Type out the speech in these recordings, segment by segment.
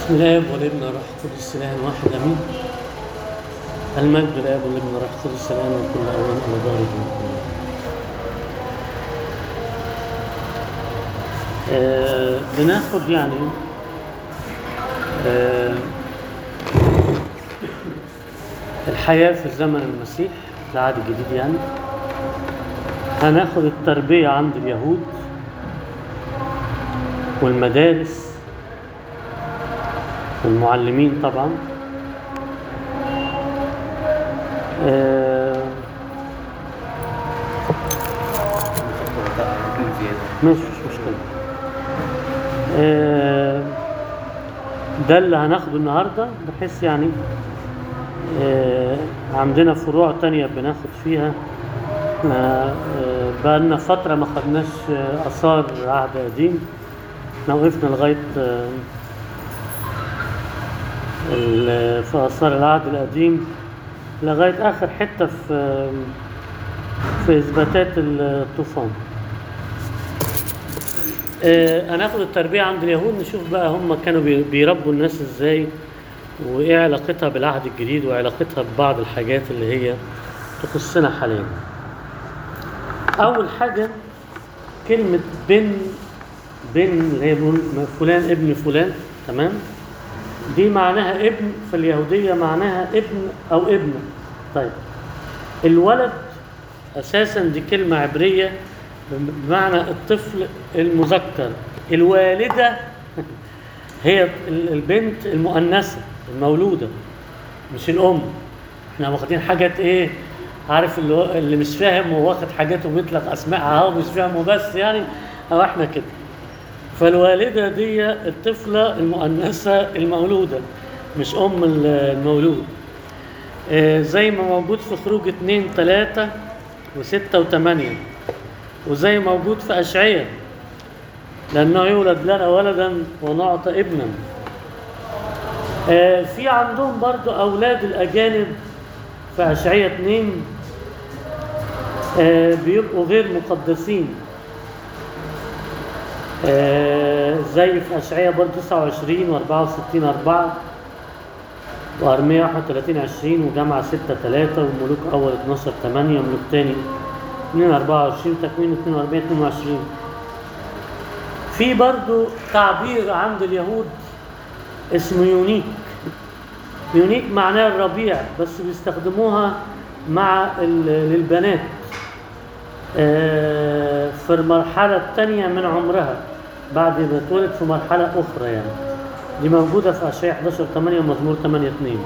بسم الاب والابن والروح القدس اله واحد امين المجد للاب والابن والروح القدس الان وكل اوان الى دار الدين آه بناخد يعني آه الحياة في زمن المسيح العهد الجديد يعني هناخد التربية عند اليهود والمدارس والمعلمين طبعا آه ماشي مش مشكلة آه ده اللي هناخده النهاردة بحيث يعني آه عندنا فروع تانية بناخد فيها احنا آه بقالنا فترة ما خدناش آه، آثار عهد قديم احنا وقفنا لغاية آه ال- في آثار العهد القديم لغاية آخر حتة في في إثباتات الطوفان آه، هناخد التربية عند اليهود نشوف بقى هم كانوا بي- بيربوا الناس ازاي وايه علاقتها بالعهد الجديد وعلاقتها ببعض الحاجات اللي هي تخصنا حاليا أول حاجة كلمة بن بن اللي هي بنقول فلان ابن فلان تمام دي معناها ابن في اليهودية معناها ابن أو ابنة طيب الولد أساسا دي كلمة عبرية بمعنى الطفل المذكر الوالدة هي ال- البنت المؤنثة المولودة مش الأم احنا واخدين حاجات ايه عارف اللي, هو- اللي مش فاهم وواخد حاجات وبيطلق اسمائها اهو مش فاهمه بس يعني او احنا كده فالوالدة دي الطفلة المؤنثة المولودة مش أم ال- المولود آه، زي ما موجود في خروج اتنين تلاتة وستة وتمانية وزي موجود في أشعية لأنه يولد لنا ولدا ونعطى ابنا آه، في عندهم برضو أولاد الأجانب في أشعية اتنين آه، بيبقوا غير مقدسين آه، زي في أشعية برضه 29 و64 4 وأرمية 31 20 وجامعة 6 3 وملوك أول 12 8 وملوك تاني 2 24 تكوين 42 22 في برضه تعبير عند اليهود اسمه يونيك يونيك معناه الربيع بس بيستخدموها مع ال- للبنات آه، في المرحلة الثانية من عمرها بعد ما تولد في مرحلة أخرى يعني دي موجودة في أشعياء 11 8 ومزمور 8 2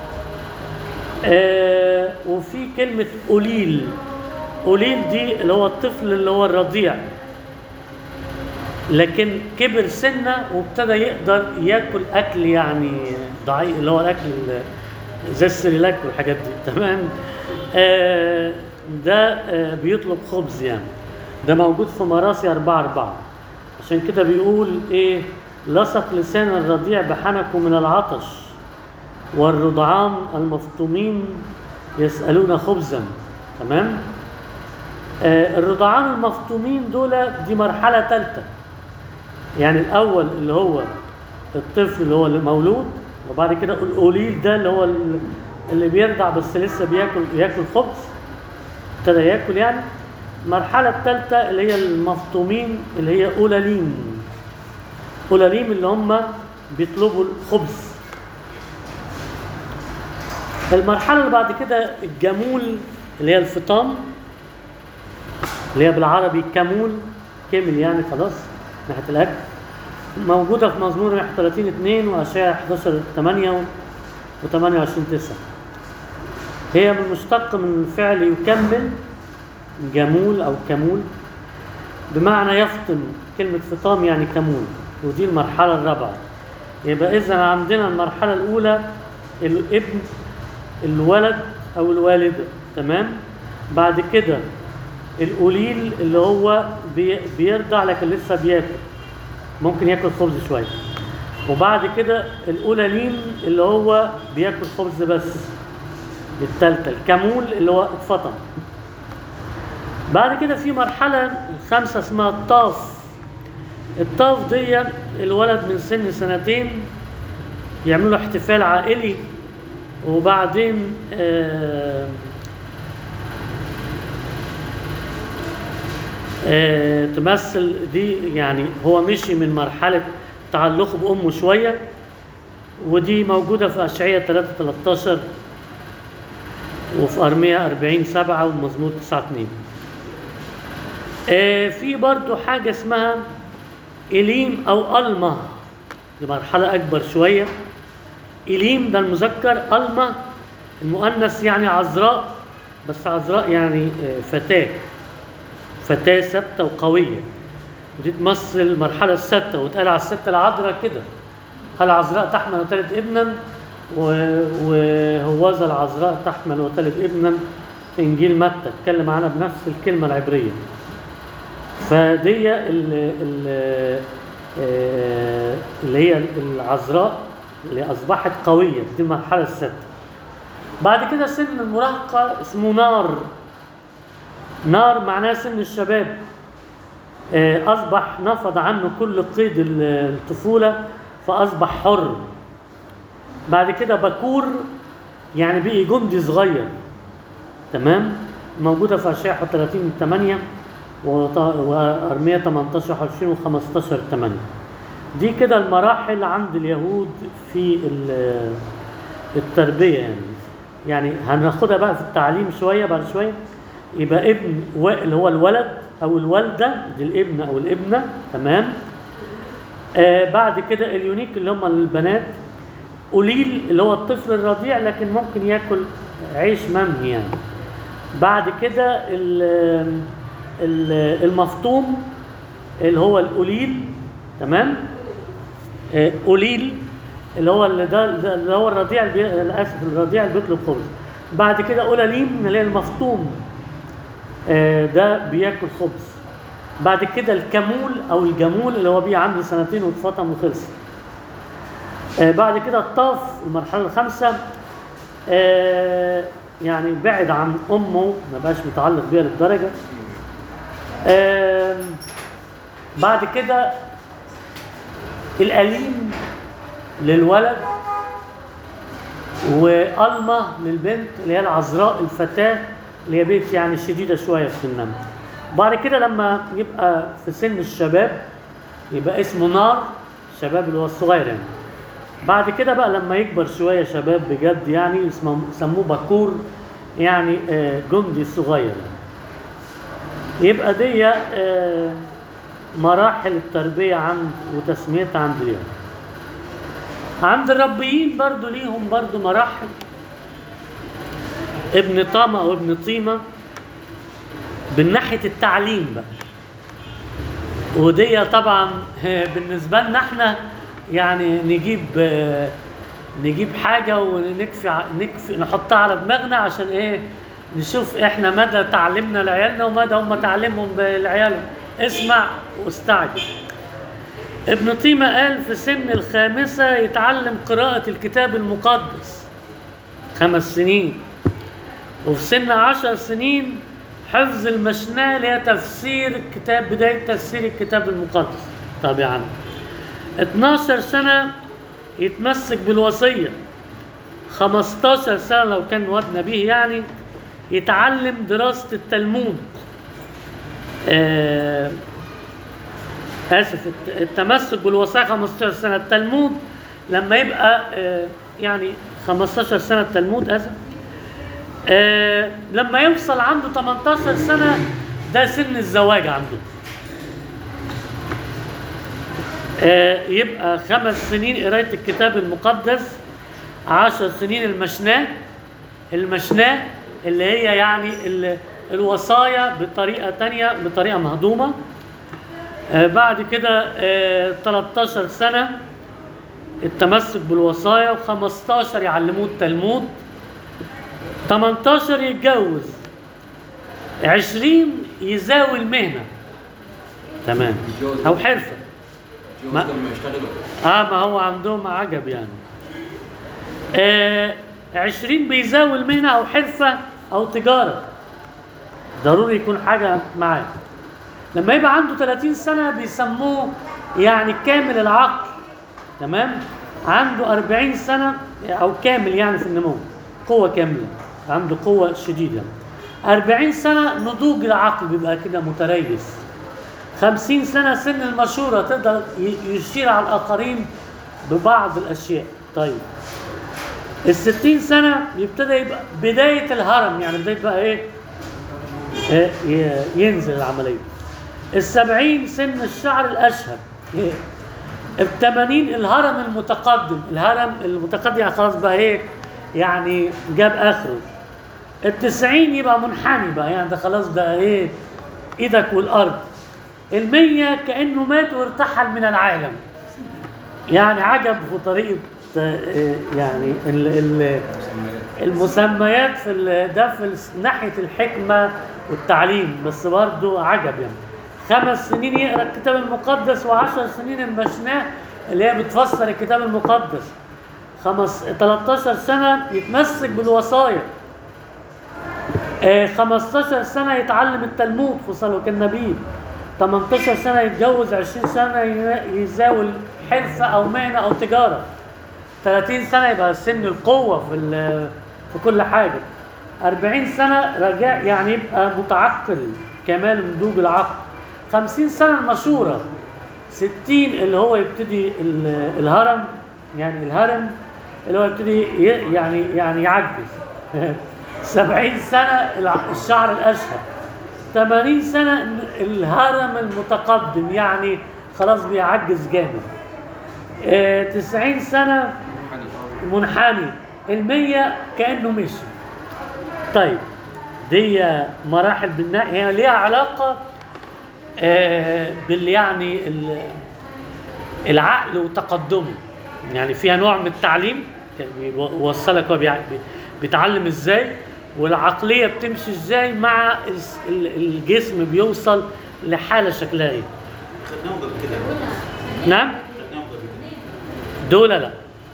آه وفي كلمة قليل قليل دي اللي هو الطفل اللي هو الرضيع لكن كبر سنة وابتدى يقدر ياكل أكل يعني ضعيف اللي هو الأكل ال- زي السريلاك والحاجات دي تمام آه ده آه بيطلب خبز يعني ده موجود في مراسي 4 4 عشان كده بيقول ايه لصق لسان الرضيع بحنكه من العطش والرضعان المفطومين يسألون خبزا تمام آه الرضعان المفطومين دول دي مرحلة ثالثة يعني الأول اللي هو الطفل اللي هو المولود وبعد كده القليل ده اللي هو ال- اللي بيرضع بس لسه بياكل ياكل خبز ابتدى ياكل يعني المرحلة الثالثة اللي هي المفطومين اللي هي أولاليم أولاليم اللي هم بيطلبوا الخبز المرحلة اللي بعد كده الجمول اللي هي الفطام اللي هي بالعربي كمول كامل يعني خلاص ناحية الأكل موجودة في مزمور 31 2 وأشعياء 11 8 و 28 9 هي من مشتق من فعل يكمل جمول أو كمول بمعنى يفطم كلمة فطام يعني كمول ودي المرحلة الرابعة يبقى إذا عندنا المرحلة الأولى الابن الولد أو الوالدة تمام بعد كده القليل اللي هو بي- بيرضع لكن لسه بياكل ممكن ياكل خبز شوية وبعد كده القلالين اللي هو بياكل خبز بس التالتة الكمول اللي هو اتفطم بعد كده في مرحلة الخامسة اسمها الطاف الطاف دي الولد من سن سنتين يعملوا احتفال عائلي وبعدين آه آه تمثل دي يعني هو مشي من مرحلة تعلقه بأمه شوية ودي موجودة في أشعية 3 13 وفي أرمية 40 7 ومزمور 9 2 آه في برضو حاجة اسمها إليم أو ألمة دي مرحلة أكبر شوية إليم ده المذكر ألمة المؤنث يعني عذراء بس عذراء يعني آه، فتاة فتاة ثابتة وقوية ودي تمثل المرحلة الستة وتقال على الستة العذراء كده العذراء تحمل وتلد ابنا و- وهوذا العذراء تحمل وتلد ابنا في انجيل متى اتكلم عنها بنفس الكلمه العبريه فدي ال- ال- آه، اللي هي العذراء اللي اصبحت قويه دي المرحله السادسه بعد كده سن المراهقه اسمه نار نار معناه سن الشباب آه، أصبح نفض عنه كل قيد ال- الطفولة فأصبح حر بعد كده بكور يعني بقي جندي صغير تمام موجودة في أشعة 30 8 وط- وأرمية 18 20 و15 8 دي كده المراحل عند اليهود في ال- التربية يعني يعني هناخدها بقى في التعليم شوية بعد شوية يبقى ابن و- اللي هو الولد أو الوالدة دي الابن أو الابنة تمام آه بعد كده اليونيك اللي هم البنات قليل اللي هو الطفل الرضيع لكن ممكن ياكل عيش ممهي يعني بعد كده ال- ال- المفطوم اللي هو القليل تمام آه، قليل اللي هو اللي ده ده اللي هو الرضيع اللي بي- للاسف الرضيع اللي بيطلب خبز بعد كده قلاليم اللي هي المفطوم آه، ده بياكل خبز بعد كده الكمول او الجمول اللي هو بيه عنده سنتين واتفطم وخلص آه، بعد كده الطاف المرحله الخامسه آه، يعني بعد عن امه ما بقاش متعلق بيها للدرجه آم، بعد كده الأليم للولد وألمة للبنت اللي هي العذراء الفتاة اللي هي بيت يعني شديدة شوية في سنها بعد كده لما يبقى في سن الشباب يبقى اسمه نار شباب اللي هو الصغير يعني بعد كده بقى لما يكبر شوية شباب بجد يعني اسمه سموه بكور يعني آه، جندي صغير يعني. يبقى دي آه، مراحل التربية عند وتسميتها عند اليوم عند الربيين برضو ليهم برضو مراحل ابن طامة أو ابن طيمة من ناحية التعليم بقى ودي طبعا بالنسبة لنا احنا يعني نجيب آه، نجيب حاجة ونكفي ع- نكفي نحطها على دماغنا عشان ايه نشوف احنا مدى تعليمنا لعيالنا ومدى هم تعليمهم لعيالهم اسمع واستعجب ابن طيمة قال في سن الخامسة يتعلم قراءة الكتاب المقدس خمس سنين وفي سن عشر سنين حفظ المشناه اللي هي تفسير الكتاب بداية تفسير الكتاب المقدس طبعا 12 سنة يتمسك بالوصية 15 سنة لو كان واد نبيه يعني يتعلم دراسة التلمود آه آسف الت- التمسك بالوصايا 15 سنة التلمود لما يبقى آه يعني 15 سنة التلمود آسف آه لما يوصل عنده 18 سنة ده سن الزواج عنده آه يبقى خمس سنين قراية الكتاب المقدس عشر سنين المشناه المشناه اللي هي يعني ال- الوصايا بطريقة تانية بطريقة مهضومة آه بعد كده آه 13 سنة التمسك بالوصايا و15 يعلموه التلمود 18 يتجوز 20 يزاوي المهنة تمام يتجوز. أو حرفة جوز ما- لما يشتغلوا اه ما هو عندهم عجب يعني آه عشرين بيزاوي المهنة أو حرفة أو تجارة ضروري يكون حاجة معاه لما يبقى عنده 30 سنة بيسموه يعني كامل العقل تمام عنده 40 سنة أو كامل يعني في النمو قوة كاملة عنده قوة شديدة 40 سنة نضوج العقل بيبقى كده متريث 50 سنة سن المشورة تقدر ي- يشير على الآخرين ببعض الأشياء طيب الستين سنة يبتدى يبقى بداية الهرم يعني بداية بقى إيه آه، ي- ينزل العملية السبعين سن الشعر الأشهر إيه؟ الثمانين الهرم المتقدم الهرم المتقدم يعني خلاص بقى ايه يعني جاب اخره التسعين يبقى منحني بقى يعني ده خلاص بقى ايه ايدك والارض المية كأنه مات وارتحل من العالم يعني عجب في طريقة آه، يعني ال ال المسميات في ال- ده في الس- ناحية الحكمة والتعليم بس برضه عجب يعني خمس سنين يقرا الكتاب المقدس وعشر سنين المشناه اللي هي بتفسر الكتاب المقدس خمس 13 سنة يتمسك بالوصايا آه، 15 سنة يتعلم التلمود خصوصا لو كان نبي 18 سنة يتجوز 20 سنة ي- يزاول حرفة أو مهنة أو تجارة 30 سنة يبقى سن القوة في ال- في كل حاجة 40 سنة رجاء يعني يبقى متعقل كمال نضوج العقل 50 سنة المشورة 60 اللي هو يبتدي ال- الهرم يعني الهرم اللي هو يبتدي ي- يعني يعني يعجز 70 سنة الع- الشعر الأشهر 80 سنة الهرم المتقدم يعني خلاص بيعجز جامد آه، 90 سنة منحني المية كأنه مشي طيب دي مراحل بالناء هي ليها علاقة آه، بال يعني ال- العقل وتقدمه يعني فيها نوع من التعليم بيوصلك هو بيع- بيتعلم ازاي والعقلية بتمشي ازاي مع الس- ال- الجسم بيوصل لحالة شكلها ايه خدناهم قبل كده نعم خدناهم قبل كده دول لا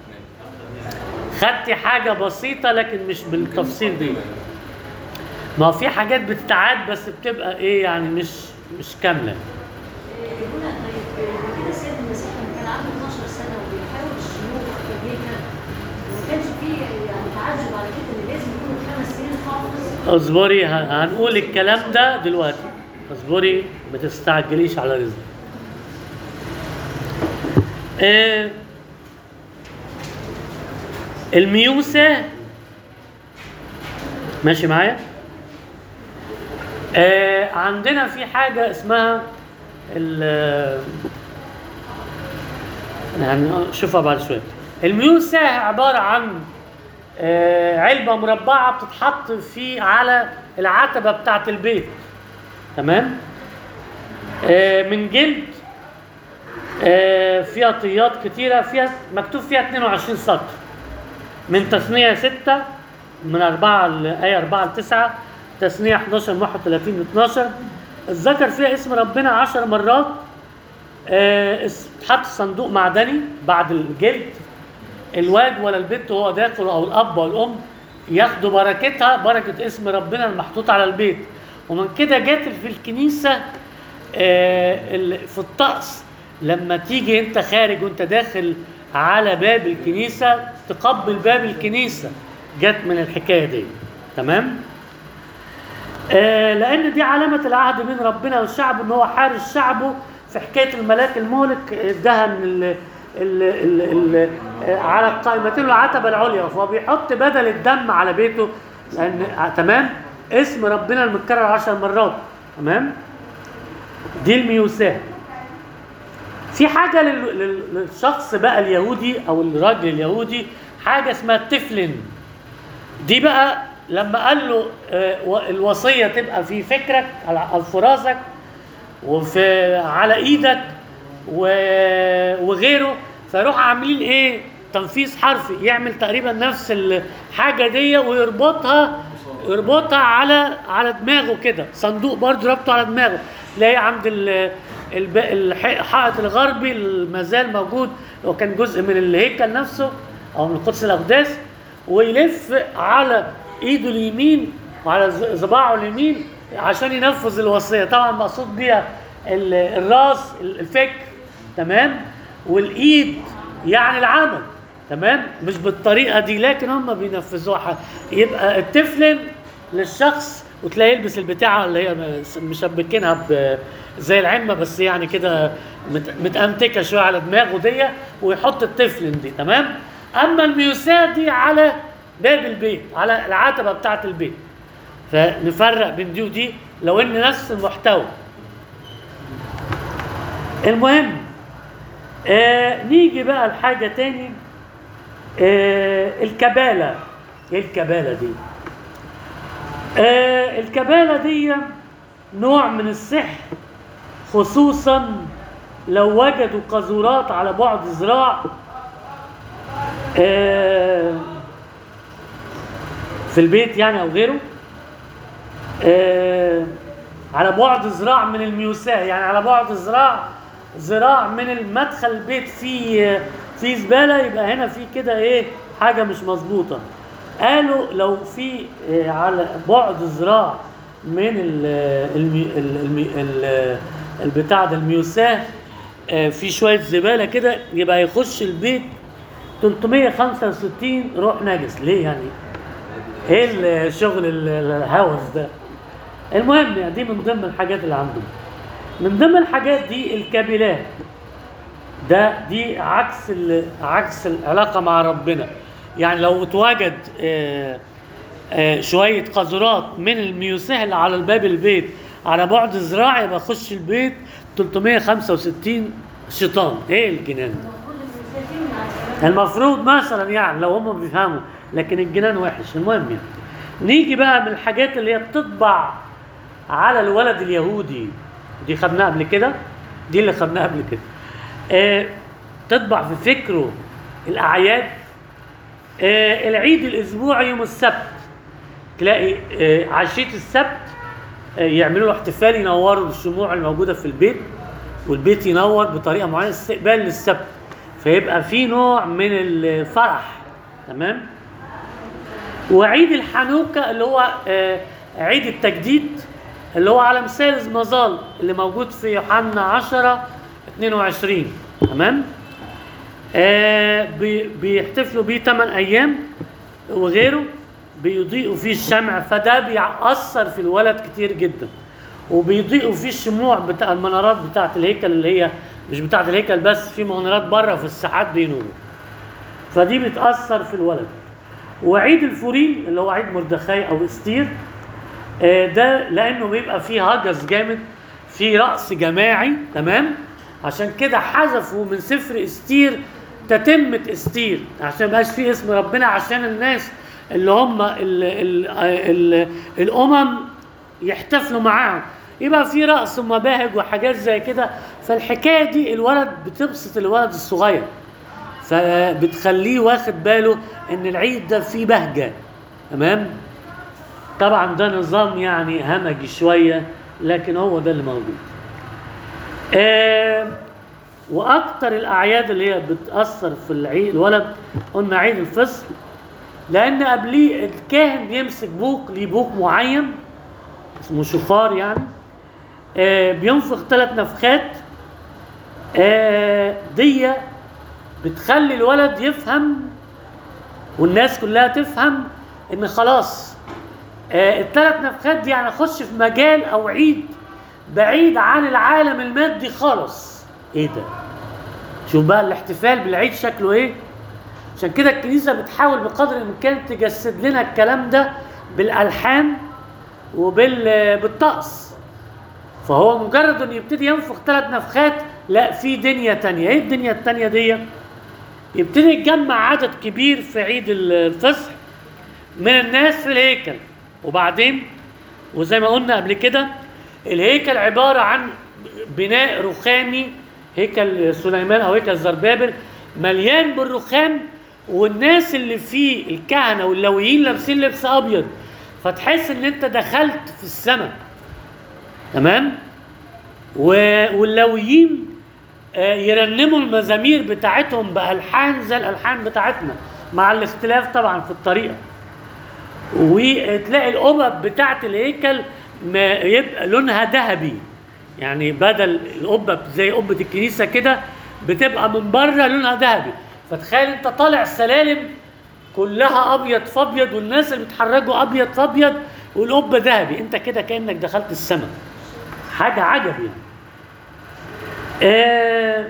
خدتي حاجة بسيطة لكن مش بالتفصيل دي ما هو في حاجات بتتعاد بس بتبقى ايه يعني مش مش كاملة يقول طيب كده السيد المسيح لما كان عنده 12 سنه وبيحاول الشيوخ في الهيكل ما كانش فيه يعني تعجب على كده ان لازم يكون خمس سنين حافظ اصبري ه- هنقول الكلام ده دلوقتي اصبري ما تستعجليش على رزق آه الميوسة ماشي معايا آه عندنا في حاجة اسمها ال يعني نشوفها بعد شوية الميوسة عبارة عن آه، علبة مربعة بتتحط في على العتبة بتاعة البيت تمام آه، من جلد آه، فيها طيات كتيرة فيها مكتوب فيها 22 سطر من تثنية 6 من 4 الآية 4 ل 9 تثنية 11 من 31 ل 12 اتذكر فيها اسم ربنا 10 مرات آه، اس- اتحط صندوق معدني بعد الجلد الواد ولا البنت وهو داخل او الاب والام ياخدوا بركتها بركه اسم ربنا المحطوط على البيت ومن كده جات في الكنيسه آه، ال- في الطقس لما تيجي انت خارج وانت داخل على باب الكنيسه تقبل باب الكنيسه جت من الحكايه دي تمام آه، لان دي علامه العهد بين ربنا والشعب ان هو حارس شعبه في حكايه الملاك المهلك اداها من ال ال ال ال آه، على القائمتين العتبه العليا فهو بيحط بدل الدم على بيته لان آه، تمام اسم ربنا المتكرر عشر مرات تمام دي الميوساه في حاجه لل- لل- للشخص بقى اليهودي او الراجل اليهودي حاجه اسمها التفلن دي بقى لما قال له آه، و- الوصيه تبقى في فكرك على على في راسك وفي على ايدك و- وغيره فيروح عاملين ايه تنفيذ حرفي يعمل تقريبا نفس الحاجه دي ويربطها يربطها على على دماغه كده صندوق برضه ربطه على دماغه تلاقي عند ال- الب- الح- الحائط الغربي ما زال موجود وكان جزء من الهيكل نفسه او من قدس الاقداس ويلف على ايده اليمين وعلى ز- صباعه اليمين عشان ينفذ الوصيه طبعا مقصود بيها ال- الراس الفكر تمام والايد يعني العمل تمام مش بالطريقه دي لكن هم بينفذوها يبقى التفلن للشخص وتلاقيه يلبس البتاعه اللي هي مشبكينها ب- زي العمه بس يعني كده مت- متأنتكه شويه على دماغه دي ويحط التفلن دي تمام اما الميوسات دي على باب البيت على العتبه بتاعه البيت فنفرق بين دي ودي لو ان نفس المحتوى المهم آه نيجي بقى لحاجه تاني آه الكباله ايه الكباله دي آه الكباله دي نوع من السحر خصوصا لو وجدوا قاذورات على بعد ذراع آه في البيت يعني او غيره آه على بعد ذراع من الميوساه يعني على بعد ذراع ذراع من المدخل البيت فيه في زباله يبقى هنا في كده ايه حاجه مش مظبوطه قالوا لو في آه، على بعد ذراع من ال المي ال المي ال البتاع ده الميوساه آه، في شويه زباله كده يبقى يخش البيت 365 روح نجس ليه يعني ايه الشغل ال- الهوس ده المهم يعني دي من ضمن الحاجات اللي عندهم من ضمن الحاجات دي الكابلات ده دي عكس ال- عكس العلاقه مع ربنا يعني لو اتوجد آه، آه، شويه قاذورات من الميوساه اللي على الباب البيت على بعد ذراع يبقى خش البيت 365 شيطان ايه الجنان ده المفروض المسافرين على السلامة. المفروض مثلا يعني لو هم بيفهموا لكن الجنان وحش المهم يعني نيجي بقى من الحاجات اللي هي بتطبع على الولد اليهودي دي خدناها قبل كده دي اللي خدناها قبل كده آه تطبع في فكره الاعياد آه العيد الاسبوعي يوم السبت تلاقي آه عشيه السبت آه يعملوا له احتفال ينوروا الشموع الموجوده في البيت والبيت ينور بطريقه معينه استقبال للسبت فيبقى في نوع من الفرح تمام وعيد الحنوكة اللي هو آه، عيد التجديد اللي هو على مثال المظال اللي موجود في يوحنا 10 22 تمام آه بي- بيحتفلوا بيه 8 ايام وغيره بيضيئوا فيه الشمع فده بيأثر في الولد كتير جدا وبيضيئوا فيه الشموع بتاع المنارات بتاعت الهيكل اللي هي مش بتاعت الهيكل بس في منارات بره في الساحات بينوروا فدي بتأثر في الولد وعيد الفوريم اللي هو عيد مردخاي او استير آه، ده لانه بيبقى فيه هجس جامد في رأس جماعي تمام عشان كده حذفوا من سفر استير تتمة استير عشان مبقاش فيه اسم ربنا عشان الناس اللي هم ال ال ال الامم يحتفلوا معاهم يبقى في رقص ومباهج وحاجات زي كده فالحكايه دي الولد بتبسط الولد الصغير فبتخليه واخد باله ان العيد ده فيه بهجه تمام طبعا ده نظام يعني همجي شويه لكن هو ده اللي موجود آه واكتر الاعياد اللي هي بتاثر في العيد الولد قلنا عيد الفصل لان قبليه الكاهن بيمسك بوق ليه بوق معين اسمه شفار يعني آه بينفخ ثلاث نفخات آه دي بتخلي الولد يفهم والناس كلها تفهم ان خلاص آه الثلاث نفخات دي يعني اخش في مجال او عيد بعيد عن العالم المادي خالص ايه ده شوف بقى الاحتفال بالعيد شكله ايه عشان كده الكنيسه بتحاول بقدر الامكان تجسد لنا الكلام ده بالالحان وبالطقس فهو مجرد انه يبتدي ينفخ ثلاث نفخات لا في دنيا تانية ايه الدنيا التانية دي يبتدي يتجمع عدد كبير في عيد الفصح من الناس في الهيكل وبعدين وزي ما قلنا قبل كده الهيكل عبارة عن بناء رخامي هيكل سليمان او هيكل زربابل مليان بالرخام والناس اللي فيه الكهنه واللويين لابسين لبس ابيض فتحس ان انت دخلت في السماء تمام و- واللويين آه، يرنموا المزامير بتاعتهم بالحان زي الالحان بتاعتنا مع الاختلاف طبعا في الطريقه وتلاقي القبب بتاعت الهيكل ما يبقى لونها ذهبي يعني بدل القبه زي قبه الكنيسه كده بتبقى من بره لونها ذهبي فتخيل انت طالع سلالم كلها ابيض فابيض والناس اللي بيتحركوا ابيض فابيض والقبه ذهبي انت كده كانك دخلت السماء حاجه عجب يعني آه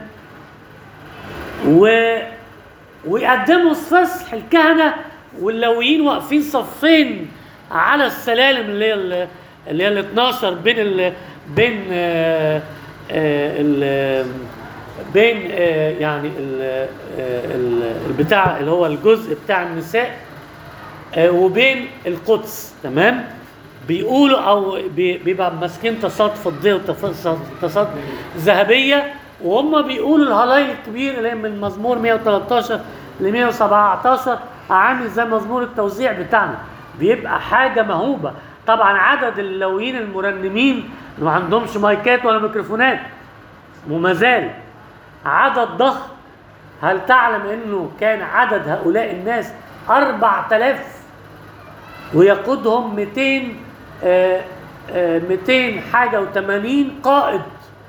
و ويقدموا الفصح الكهنه واللويين واقفين صفين على السلالم اللي هي ال- اللي هي ال 12 بين ال بين آه آه ال بين آه يعني ال آه ال- البتاع اللي هو الجزء بتاع النساء آه وبين القدس تمام بيقولوا او بي- بيبقى ماسكين تصاد فضيه وتصاد ذهبيه وهم بيقولوا الهلايل الكبير اللي هي من مزمور 113 ل 117 عامل زي مزمور التوزيع بتاعنا بيبقى حاجه مهوبه طبعا عدد اللويين المرنمين اللي ما عندهمش مايكات ولا ميكروفونات وما زال عدد ضخم هل تعلم انه كان عدد هؤلاء الناس 4000 ويقودهم 200 آه، آه، 200 حاجه و80 قائد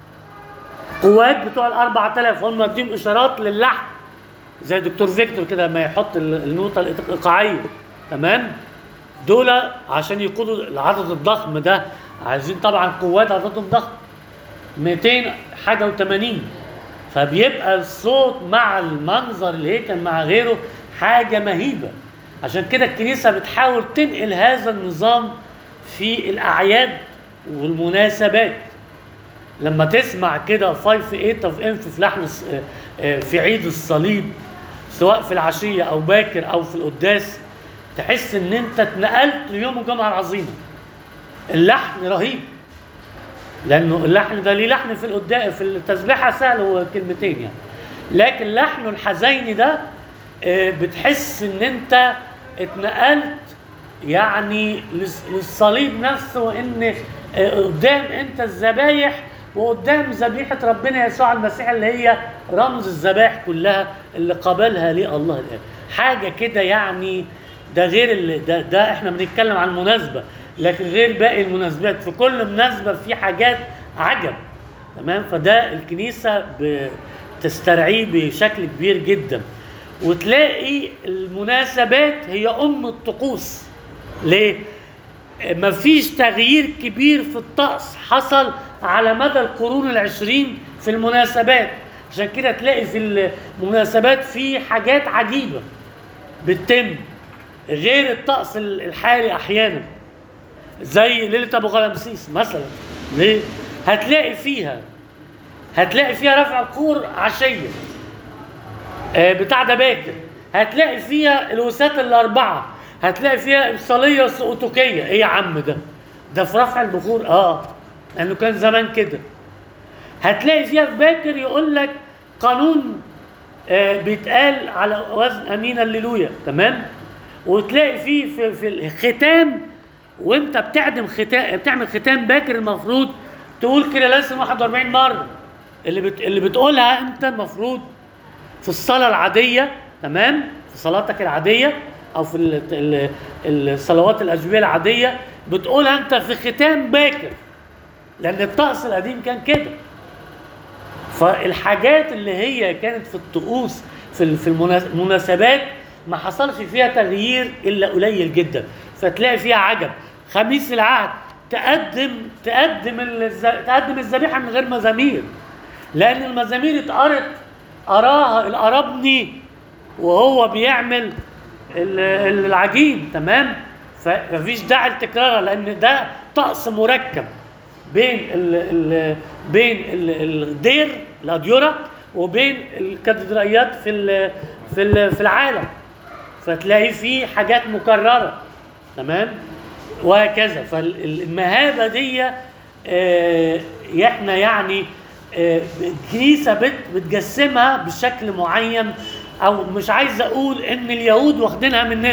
قوات بتوع ال 4000 هم مديهم اشارات للحن زي دكتور فيكتور كده لما يحط ال- النوتة الإيقاعية تمام دول عشان يقودوا العدد الضخم ده عايزين طبعا قوات عددهم ضخم 200 حاجة و80 فبيبقى الصوت مع المنظر الهيكل مع غيره حاجة مهيبة عشان كده الكنيسة بتحاول تنقل هذا النظام في الأعياد والمناسبات لما تسمع كده 5 8 اوف انف في لحن الص- آه، آه، في عيد الصليب سواء في العشيه او باكر او في القداس تحس ان انت اتنقلت ليوم الجمعه العظيمه اللحن رهيب لانه اللحن ده ليه لحن في القداس في التسبيحه سهل هو كلمتين يعني لكن لحنه الحزيني ده آه، بتحس ان انت اتنقلت يعني للص- للصليب نفسه وان آه، قدام انت الذبايح وقدام ذبيحه ربنا يسوع المسيح اللي هي رمز الذبائح كلها اللي قبلها ليه الله الاب حاجه كده يعني ده غير اللي ده, ده احنا بنتكلم عن مناسبه لكن غير باقي المناسبات في كل مناسبه في حاجات عجب تمام فده الكنيسه بتسترعيه بشكل كبير جدا وتلاقي المناسبات هي ام الطقوس ليه مفيش تغيير كبير في الطقس حصل على مدى القرون العشرين في المناسبات عشان كده تلاقي في المناسبات في حاجات عجيبة بتتم غير الطقس الحالي أحيانا زي ليلة أبو غلامسيس مثلا ليه؟ هتلاقي فيها هتلاقي فيها رفع القور عشية آه، بتاع ده باكر هتلاقي فيها الوسات الأربعة هتلاقي فيها إبصالية سقوطوكية إيه يا عم ده؟ ده في رفع البخور آه لأنه كان زمان كده هتلاقي فيها في باكر يقول لك قانون آه، بيتقال على وزن أمين الليلويا تمام؟ وتلاقي فيه في, في الختام وانت بتعدم ختام بتعمل ختام باكر المفروض تقول كده لازم 41 مره اللي بت... اللي بتقولها انت المفروض في الصلاه العاديه تمام في صلاتك العاديه او في ال... ال... الصلوات الاجبيه العاديه بتقولها انت في ختام باكر لان الطقس القديم كان كده فالحاجات اللي هي كانت في الطقوس في ال- في المناس- المناسبات ما حصلش فيها تغيير الا قليل جدا فتلاقي فيها عجب خميس العهد تقدم تقدم الز... تقدم الذبيحه من غير مزامير لان المزامير اتقرت اراها الارابني وهو بيعمل ال- ال- العجين تمام فمفيش داعي لتكرارها لان ده طقس مركب بين ال ال بين ال الدير الاديره وبين الكاتدرائيات في ال في ال في العالم فتلاقي فيه حاجات مكرره تمام وهكذا فالمهابه دي آه، احنا يعني آه، الكنيسه بت- بتجسمها بشكل معين او مش عايز اقول ان اليهود واخدينها مننا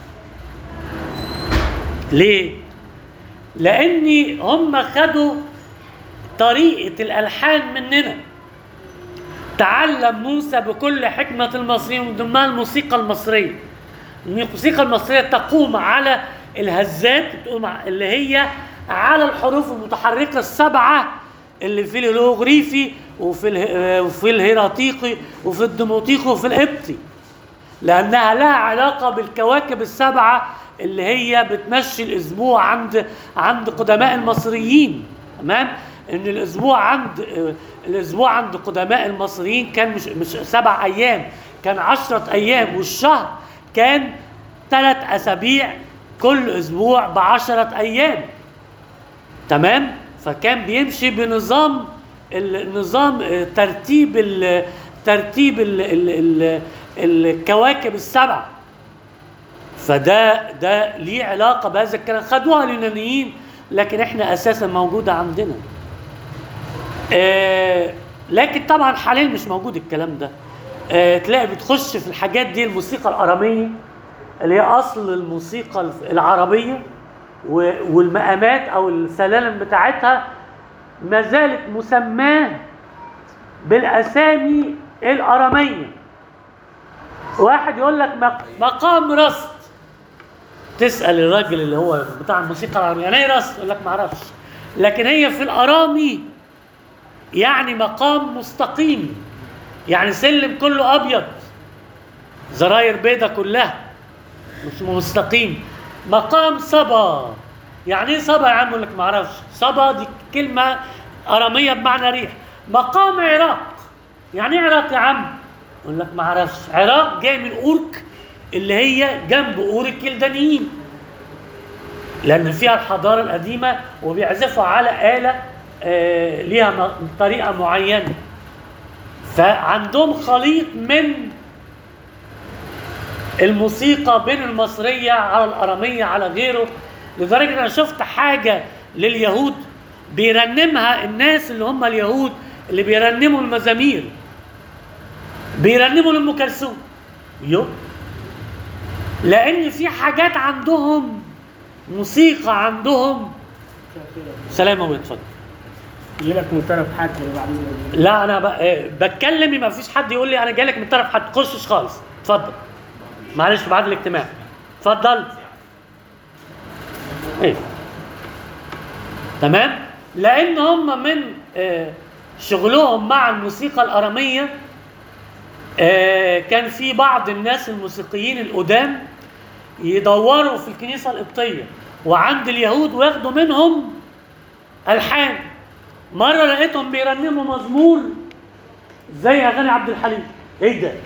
ليه لان هم خدوا طريقه الالحان مننا تعلم موسى بكل حكمه المصريين ومن ضمنها الموسيقى المصريه الموسيقى المصريه تقوم على الهزات تقوم ع- اللي هي على الحروف المتحركه السبعه اللي في الهيروغليفي وفي اله- وفي الهيراتيقي وفي الدموطيقي وفي القبطي لانها لها علاقه بالكواكب السبعه اللي هي بتمشي الاسبوع عند عند قدماء المصريين تمام ان الاسبوع عند آه، الاسبوع عند قدماء المصريين كان مش مش سبع ايام كان عشرة ايام والشهر كان ثلاث اسابيع كل اسبوع بعشرة ايام تمام فكان بيمشي بنظام النظام آه، ترتيب ال ترتيب ال ال ال الكواكب السبع فده ده ليه علاقه بهذا الكلام خدوها اليونانيين لكن احنا اساسا موجوده عندنا آه لكن طبعا حاليا مش موجود الكلام ده آه تلاقي بتخش في الحاجات دي الموسيقى الاراميه اللي هي اصل الموسيقى العربيه و- والمقامات او السلالم بتاعتها ما زالت مسماه بالاسامي الاراميه واحد يقول لك مق- مقام رصد تسال الراجل اللي هو بتاع الموسيقى العربيه يعني ايه رصد يقول لك ما اعرفش لكن هي في الارامي يعني مقام مستقيم يعني سلم كله ابيض زراير بيضة كلها مش مستقيم مقام صبا يعني ايه صبا يا عم يقول لك ما اعرفش صبا دي كلمه اراميه بمعنى ريح مقام عراق يعني ايه عراق يا عم يقول لك ما اعرفش عراق جاي من اورك اللي هي جنب اور الكلدانيين لان فيها الحضاره القديمه وبيعزفوا على اله آه ليها م- طريقه معينه فعندهم خليط من الموسيقى بين المصريه على الاراميه على غيره لدرجه ان انا شفت حاجه لليهود بيرنمها الناس اللي هم اليهود اللي بيرنموا المزامير بيرنموا لام كلثوم يو لان في حاجات عندهم موسيقى عندهم سلام يا اتفضل يجي لك من طرف حد بعد لا انا ب... آه، بتكلم ما فيش حد يقول لي انا جاي لك من طرف حد تخشش خالص اتفضل معلش بعد الاجتماع اتفضل ايه تمام لان هم من آه، شغلهم مع الموسيقى الاراميه آه، كان في بعض الناس الموسيقيين القدام يدوروا في الكنيسه القبطيه وعند اليهود وياخدوا منهم الحان مره لقيتهم بيرنموا مزمور زي اغاني عبد الحليم ايه ده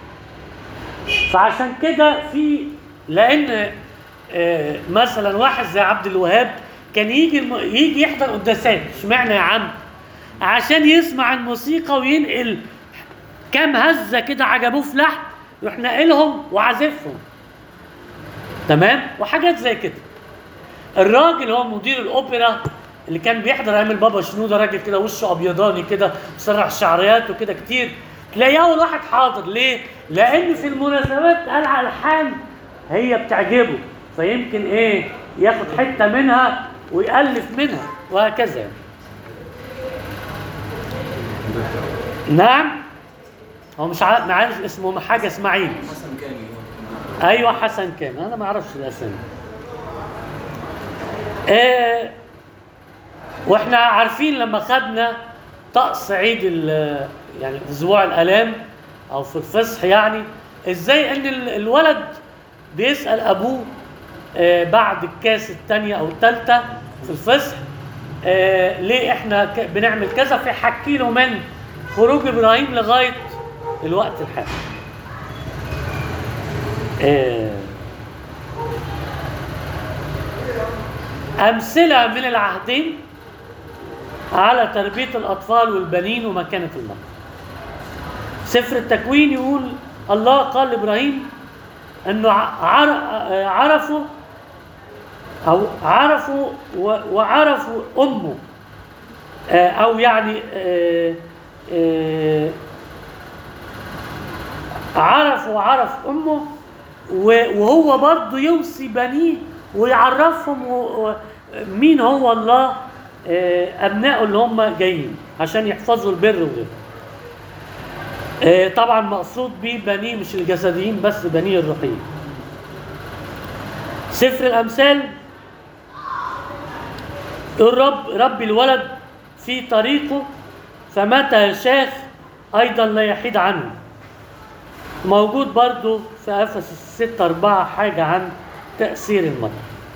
فعشان كده في لان آه، مثلا واحد زي عبد الوهاب كان يجي الم... يجي يحضر قداسات اشمعنى يا عم عشان يسمع الموسيقى وينقل كام هزه كده عجبوه في لحن يروح ناقلهم وعازفهم تمام وحاجات زي كده الراجل هو مدير الاوبرا اللي كان بيحضر ايام البابا شنوده راجل كده وشه ابيضاني كده مسرح شعريات وكده كتير تلاقيه اول واحد حاضر ليه؟ لان في المناسبات قال على الحان هي بتعجبه فيمكن ايه ياخد حته منها ويالف منها وهكذا يعني. نعم هو مش عارف عارف اسمه حاجه اسماعيل حسن كامل ايوه حسن كامل انا ما اعرفش الاسامي آه واحنا عارفين لما خدنا طقس عيد ال- يعني في اسبوع الالام او في الفصح يعني ازاي ان ال- الولد بيسال ابوه آه بعد الكاس الثانيه او الثالثه في الفصح آه ليه احنا ك- بنعمل كذا فيحكي له من خروج ابراهيم لغايه الوقت الحالي آه، أمثلة من العهدين على تربية الأطفال والبنين ومكانة المرأة سفر التكوين يقول الله قال لإبراهيم أنه عر- عرفوا أو عرفوا و- وعرفوا أمه آه، أو يعني آه، آه، عرف وعرف امه و- وهو برضه يوصي بنيه ويعرفهم و- و- مين هو الله آه، ابنائه اللي هم جايين عشان يحفظوا البر وغيره آه، طبعا مقصود بيه بنيه مش الجسديين بس بنيه الروحيين سفر الامثال الرب رب الولد في طريقه فمتى شاخ أيضا لا يحيد عنه موجود برضو في أفسس 6 4 حاجة عن تأثير المرأة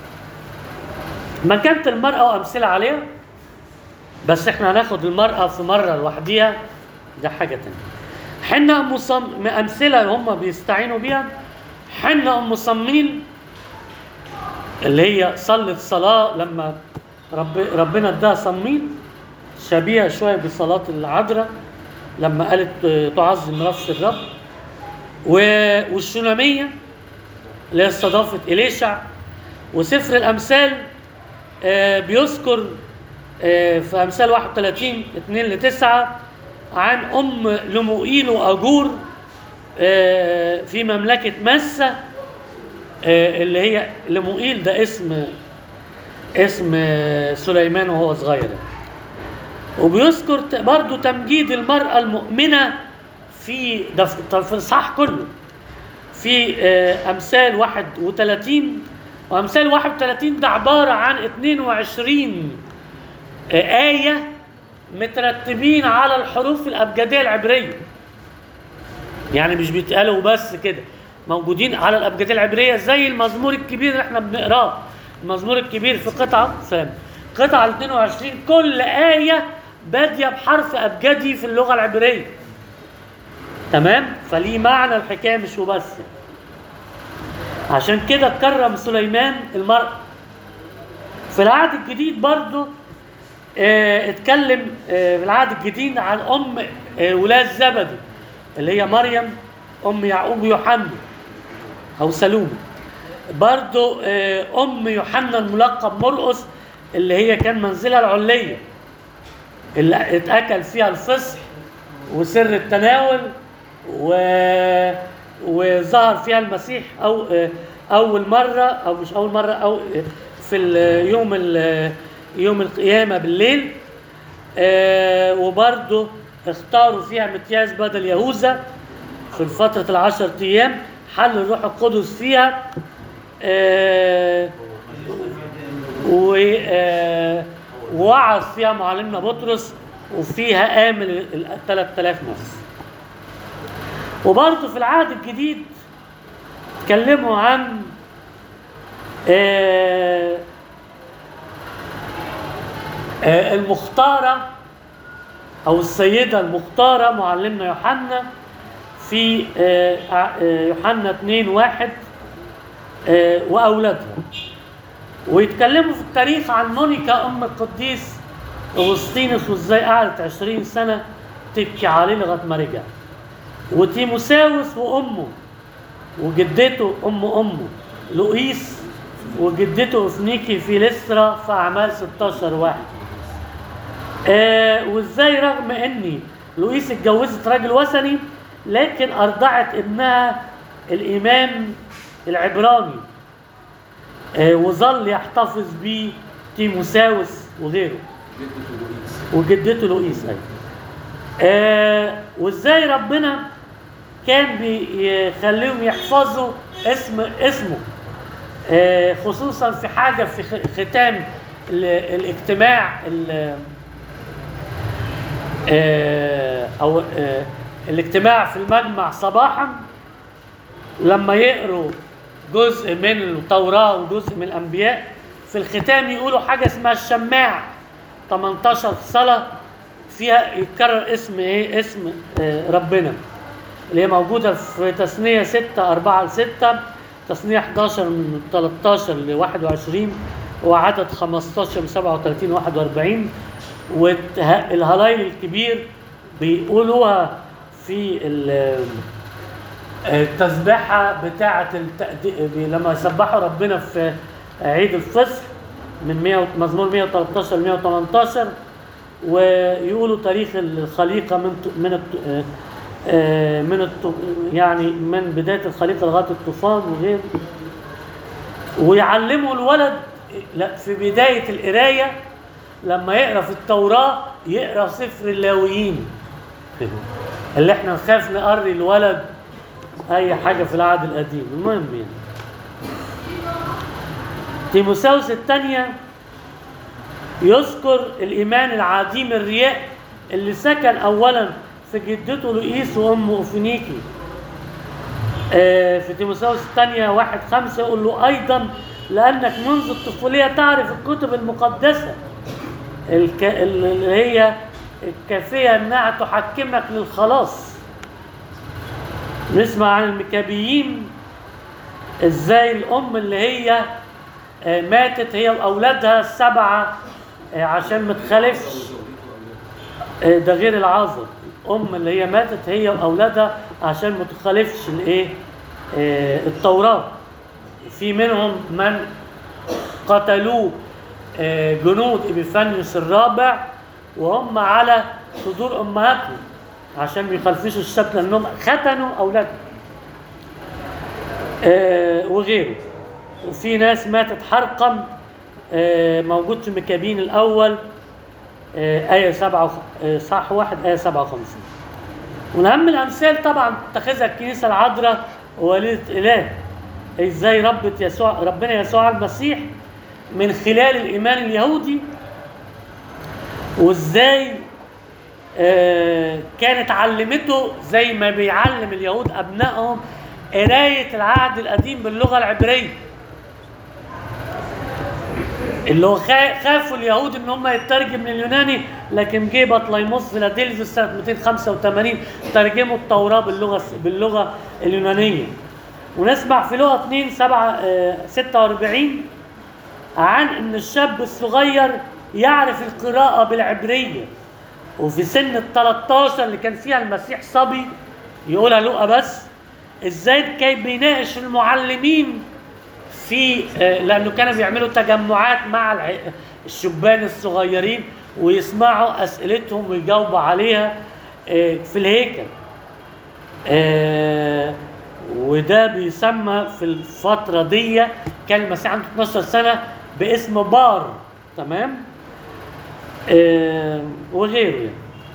مكانة المرأة وأمثلة عليها بس احنا هناخد المرأة في مرة لوحديها ده حاجة تانية حنة أم صم... أمثلة هم بيستعينوا بيها حنة أم صميل اللي هي صلت صلاة لما رب... ربنا اداها صميل شبيهة شوية بصلاة العذراء لما قالت آه، تعظم نفس الرب و... والشنامية اللي هي استضافت إليشع وسفر الأمثال آه، بيذكر آه، في أمثال 31 2 ل 9 عن أم لموئيل وأجور آه، في مملكة مسة آه، اللي هي لموئيل ده اسم اسم آه، سليمان وهو صغير وبيذكر ت- برضو تمجيد المرأة المؤمنة في ده في طب في الإصحاح كله في آه، أمثال 31 وأمثال 31 ده عبارة عن 22 آه، آية مترتبين على الحروف الأبجدية العبرية يعني مش بيتقالوا بس كده موجودين على الأبجدية العبرية زي المزمور الكبير اللي احنا بنقراه المزمور الكبير في قطعة سلام قطعة 22 كل آية بادية بحرف أبجدي في اللغة العبرية تمام فليه معنى الحكاية مش وبس عشان كده كرم سليمان المرأة في العهد الجديد برضو آه، اتكلم آه، في العهد الجديد عن ام آه، ولاد زبدي اللي هي مريم ام يعقوب ويوحنا او سلوم برضو آه، ام يوحنا الملقب مرقس اللي هي كان منزلها العليه اللي اتاكل فيها الفصح وسر التناول و... وظهر فيها المسيح او آه، اول مره او مش اول مره او آه، في اليوم ال- يوم القيامه بالليل آه، وبرضه اختاروا فيها متياس بدل يهوذا في فترة العشر أيام حل الروح القدس فيها آه، و آه، ووعظ فيها معلمنا بطرس وفيها آمن ال 3000 نفس وبرضه في العهد الجديد اتكلموا عن آه، آه، المختارة أو السيدة المختارة معلمنا يوحنا في آه، آه، يوحنا 2 واحد آه، وأولادها ويتكلموا في التاريخ عن مونيكا أم القديس أغسطينوس وإزاي قعدت 20 سنة تبكي عليه لغاية ما رجع وتيموساوس وأمه وجدته أم أمه لؤيس وجدته أفنيكي في لسرا في أعمال 16 واحد آه وازاي رغم ان لويس اتجوزت راجل وثني لكن ارضعت ابنها الامام العبراني آه وظل يحتفظ بيه تيموساوس وغيره وجدته لويس ايضا آه وازاي ربنا كان بيخليهم يحفظوا اسم اسمه آه خصوصا في حاجه في خ- ختام ال- الاجتماع ال- آه، او آه، الاجتماع في المجمع صباحا لما يقروا جزء من التوراة وجزء من الأنبياء في الختام يقولوا حاجة اسمها الشماع 18 صلاة فيها يتكرر اسم ايه اسم آه، ربنا اللي هي موجودة في تثنية 6 4 ل 6 تثنية 11 من 13 ل 21 وعدد 15 من 37 41 والهلايل الكبير بيقولوها في ال- التسبيحة بتاعة التقدي... لما يسبحوا ربنا في عيد الفصح من 100 مزمور 113 ل 118 ويقولوا تاريخ الخليقة من ت- من الت- آه، آه، من الت... يعني من بداية الخليقة لغاية الطوفان وغيره ويعلموا الولد لا في بداية القراية لما يقرا في التوراة يقرا سفر اللاويين اللي احنا نخاف نقري الولد اي حاجة في العهد القديم المهم يعني تيموساوس الثانية يذكر الإيمان العديم الرياء اللي سكن اولا في جدته لؤيس وامه اوفنيكي آه، في تيموثاوس الثانية واحد خمسة يقول له أيضا لأنك منذ الطفولية تعرف الكتب المقدسة الك... اللي هي الكافية أنها تحكمك للخلاص نسمع عن المكابيين ازاي الام اللي هي آه، ماتت هي واولادها السبعه آه، عشان ما تخالفش آه، ده غير العذر الام اللي هي ماتت هي واولادها عشان ما تخالفش الايه آه، التوراه في منهم من قتلوه آه، جنود ابيفانيوس الرابع وهم على صدور امهاتهم عشان ما يخالفوش السبت لانهم ختنوا اولادهم آه، وغيره وفي ناس ماتت حرقا آه، موجود في مكابين الأول آه، آية سبعة وخ... آه، صح واحد آية سبعة وخمسين ومن أهم الأمثال طبعا اتخذها الكنيسة العذراء ووالدة إله إزاي ربت يسوع ربنا يسوع المسيح من خلال الإيمان اليهودي وإزاي آه، كانت علمته زي ما بيعلم اليهود أبنائهم قراية العهد القديم باللغة العبرية اللي هو خا- خافوا اليهود ان هم يترجم من اليوناني لكن جه بطليموس فيلادلفيوس سنه 285 ترجموا التوراه باللغه باللغه اليونانيه ونسمع في لغه 2 7 46 عن ان الشاب الصغير يعرف القراءه بالعبريه وفي سن ال 13 اللي كان فيها المسيح صبي يقولها لقى بس ازاي كان بيناقش المعلمين في آه، لانه كانوا بيعملوا تجمعات مع الع- الشبان الصغيرين ويسمعوا اسئلتهم ويجاوبوا عليها آه، في الهيكل آه، وده بيسمى في الفترة دي كان المسيح عنده 12 سنة باسم بار تمام آه، وغيره يعني.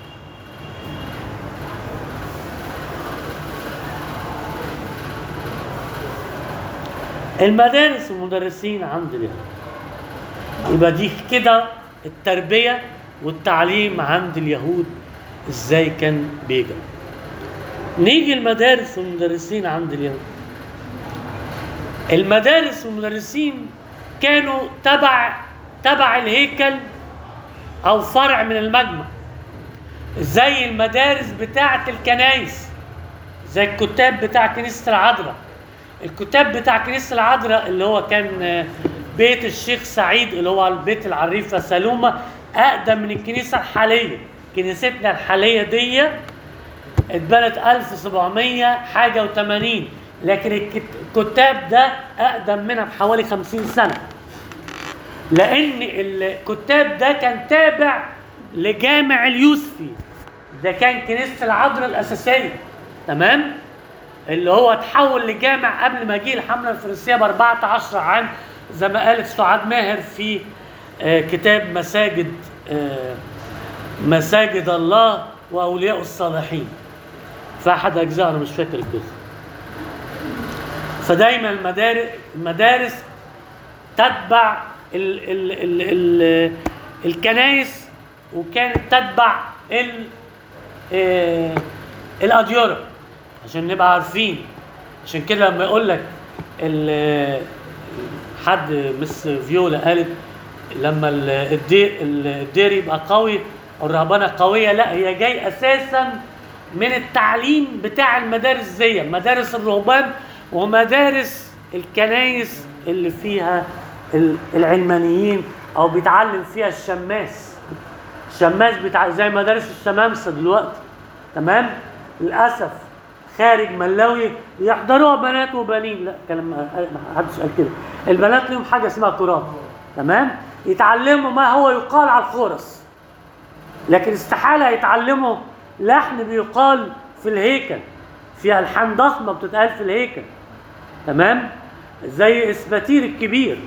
المدارس والمدرسين عند اليهود يبقى دي كده التربية والتعليم عند اليهود ازاي كان بيجري نيجي المدارس والمدرسين عند اليهود المدارس والمدرسين كانوا تبع تبع الهيكل او فرع من المجمع زي المدارس بتاعة الكنايس زي الكتاب بتاع كنيسة العذراء الكتاب بتاع كنيسة العذراء اللي هو كان آه، بيت الشيخ سعيد اللي هو البيت العريفة سلومة أقدم من الكنيسة الحالية كنيستنا الحالية دي اتبنت 1700 حاجة و80 لكن الكت- الكتاب ده أقدم منها بحوالي 50 سنة لأن الكتاب ده كان تابع لجامع اليوسفي ده كان كنيسة العذراء الأساسية تمام؟ اللي هو اتحول لجامع قبل ما جه الحمله الفرنسيه ب 14 عام زي ما قالت سعاد ماهر في آه، كتاب مساجد آه، مساجد الله واولياء الصالحين في احد اجزاء انا مش فاكر الجزء فدايما المدارس المدارس تتبع ال ال ال ال الكنائس وكانت تتبع ال آه، الاديره عشان نبقى عارفين عشان كده لما يقول لك ال- حد مس فيولا قالت لما ال- الدير الدير يبقى قوي او الرهبنه قويه لا هي جاي اساسا من التعليم بتاع المدارس دي مدارس الرهبان ومدارس الكنايس اللي فيها ال- العلمانيين او بيتعلم فيها الشماس الشماس بتاع زي مدارس الشمامسه دلوقتي تمام للاسف خارج ملاوي يحضروها بنات وبنين لا كلام ما حدش قال كده البنات لهم حاجه اسمها تراث تمام يتعلموا ما هو يقال على الخرس لكن استحاله يتعلموا لحن بيقال في الهيكل في الحان ضخمه بتتقال في الهيكل تمام زي اسباتير الكبير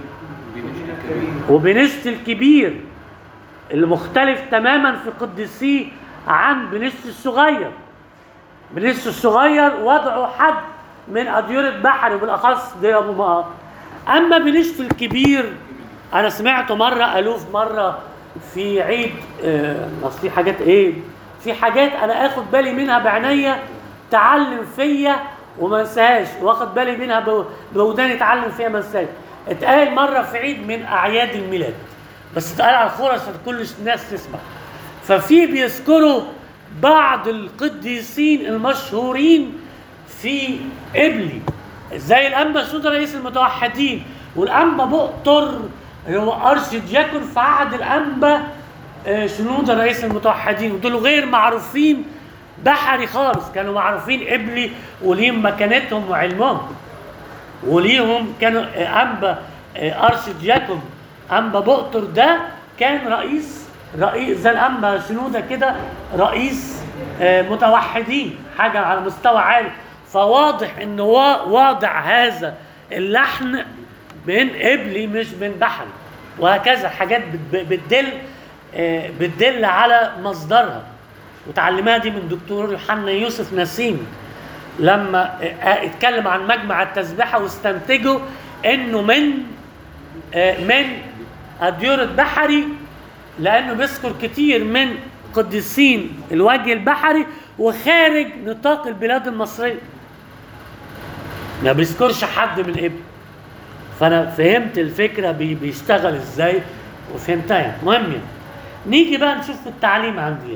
وبنست الكبير اللي مختلف تماما في قدسيه عن بنست الصغير بنست الصغير وضعوا حد من أديرة بحر بالأخص دي أبو مقر أما بنست الكبير أنا سمعته مرة ألوف مرة في عيد آه، أصل في حاجات إيه في حاجات انا اخد بالي منها بعناية تعلم فيا وما انساهاش واخد بالي منها ب- بوداني اتعلم فيها ما انساهاش اتقال مره في عيد من اعياد الميلاد بس اتقال على الخور عشان كل الناس تسمع ففي بيذكروا بعض القديسين المشهورين في قبلي زي الانبا سود رئيس المتوحدين والانبا بؤطر هو ارشدياكون في عهد الانبا آه، شنودة رئيس المتوحدين ودول غير معروفين بحري خالص كانوا معروفين قبلي وليهم مكانتهم وعلمهم وليهم كانوا آه، انبا آه، ارشدياكون انبا بؤطر ده كان رئيس رئيس زي الانبا شنودة كده رئيس آه، متوحدين حاجه على مستوى عالي فواضح ان وا- واضع هذا اللحن من قبلي مش من بحري وهكذا حاجات بت- بتدل آه، بتدل على مصدرها وتعلمها دي من دكتور يوحنا يوسف نسيم لما آه، اتكلم عن مجمع التسبيحه واستنتجوا انه من آه، من أديرة بحري لأنه بيذكر كتير من قديسين الوجه البحري وخارج نطاق البلاد المصرية ما بيذكرش حد من ابن فأنا فهمت الفكرة بي- بيشتغل ازاي وفهمتها يعني مهم يعني. نيجي بقى نشوف التعليم عندي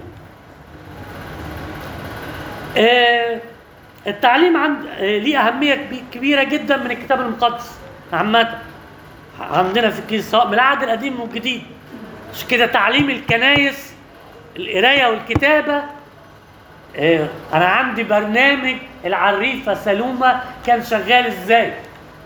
آه التعليم عند آه ليه أهمية كبي- كبيرة جدا من الكتاب المقدس عامة عندنا في الكنيسة سواء من العهد القديم والجديد عشان كده تعليم الكنايس القراية والكتابة آه، أنا عندي برنامج العريفة سلومة كان شغال إزاي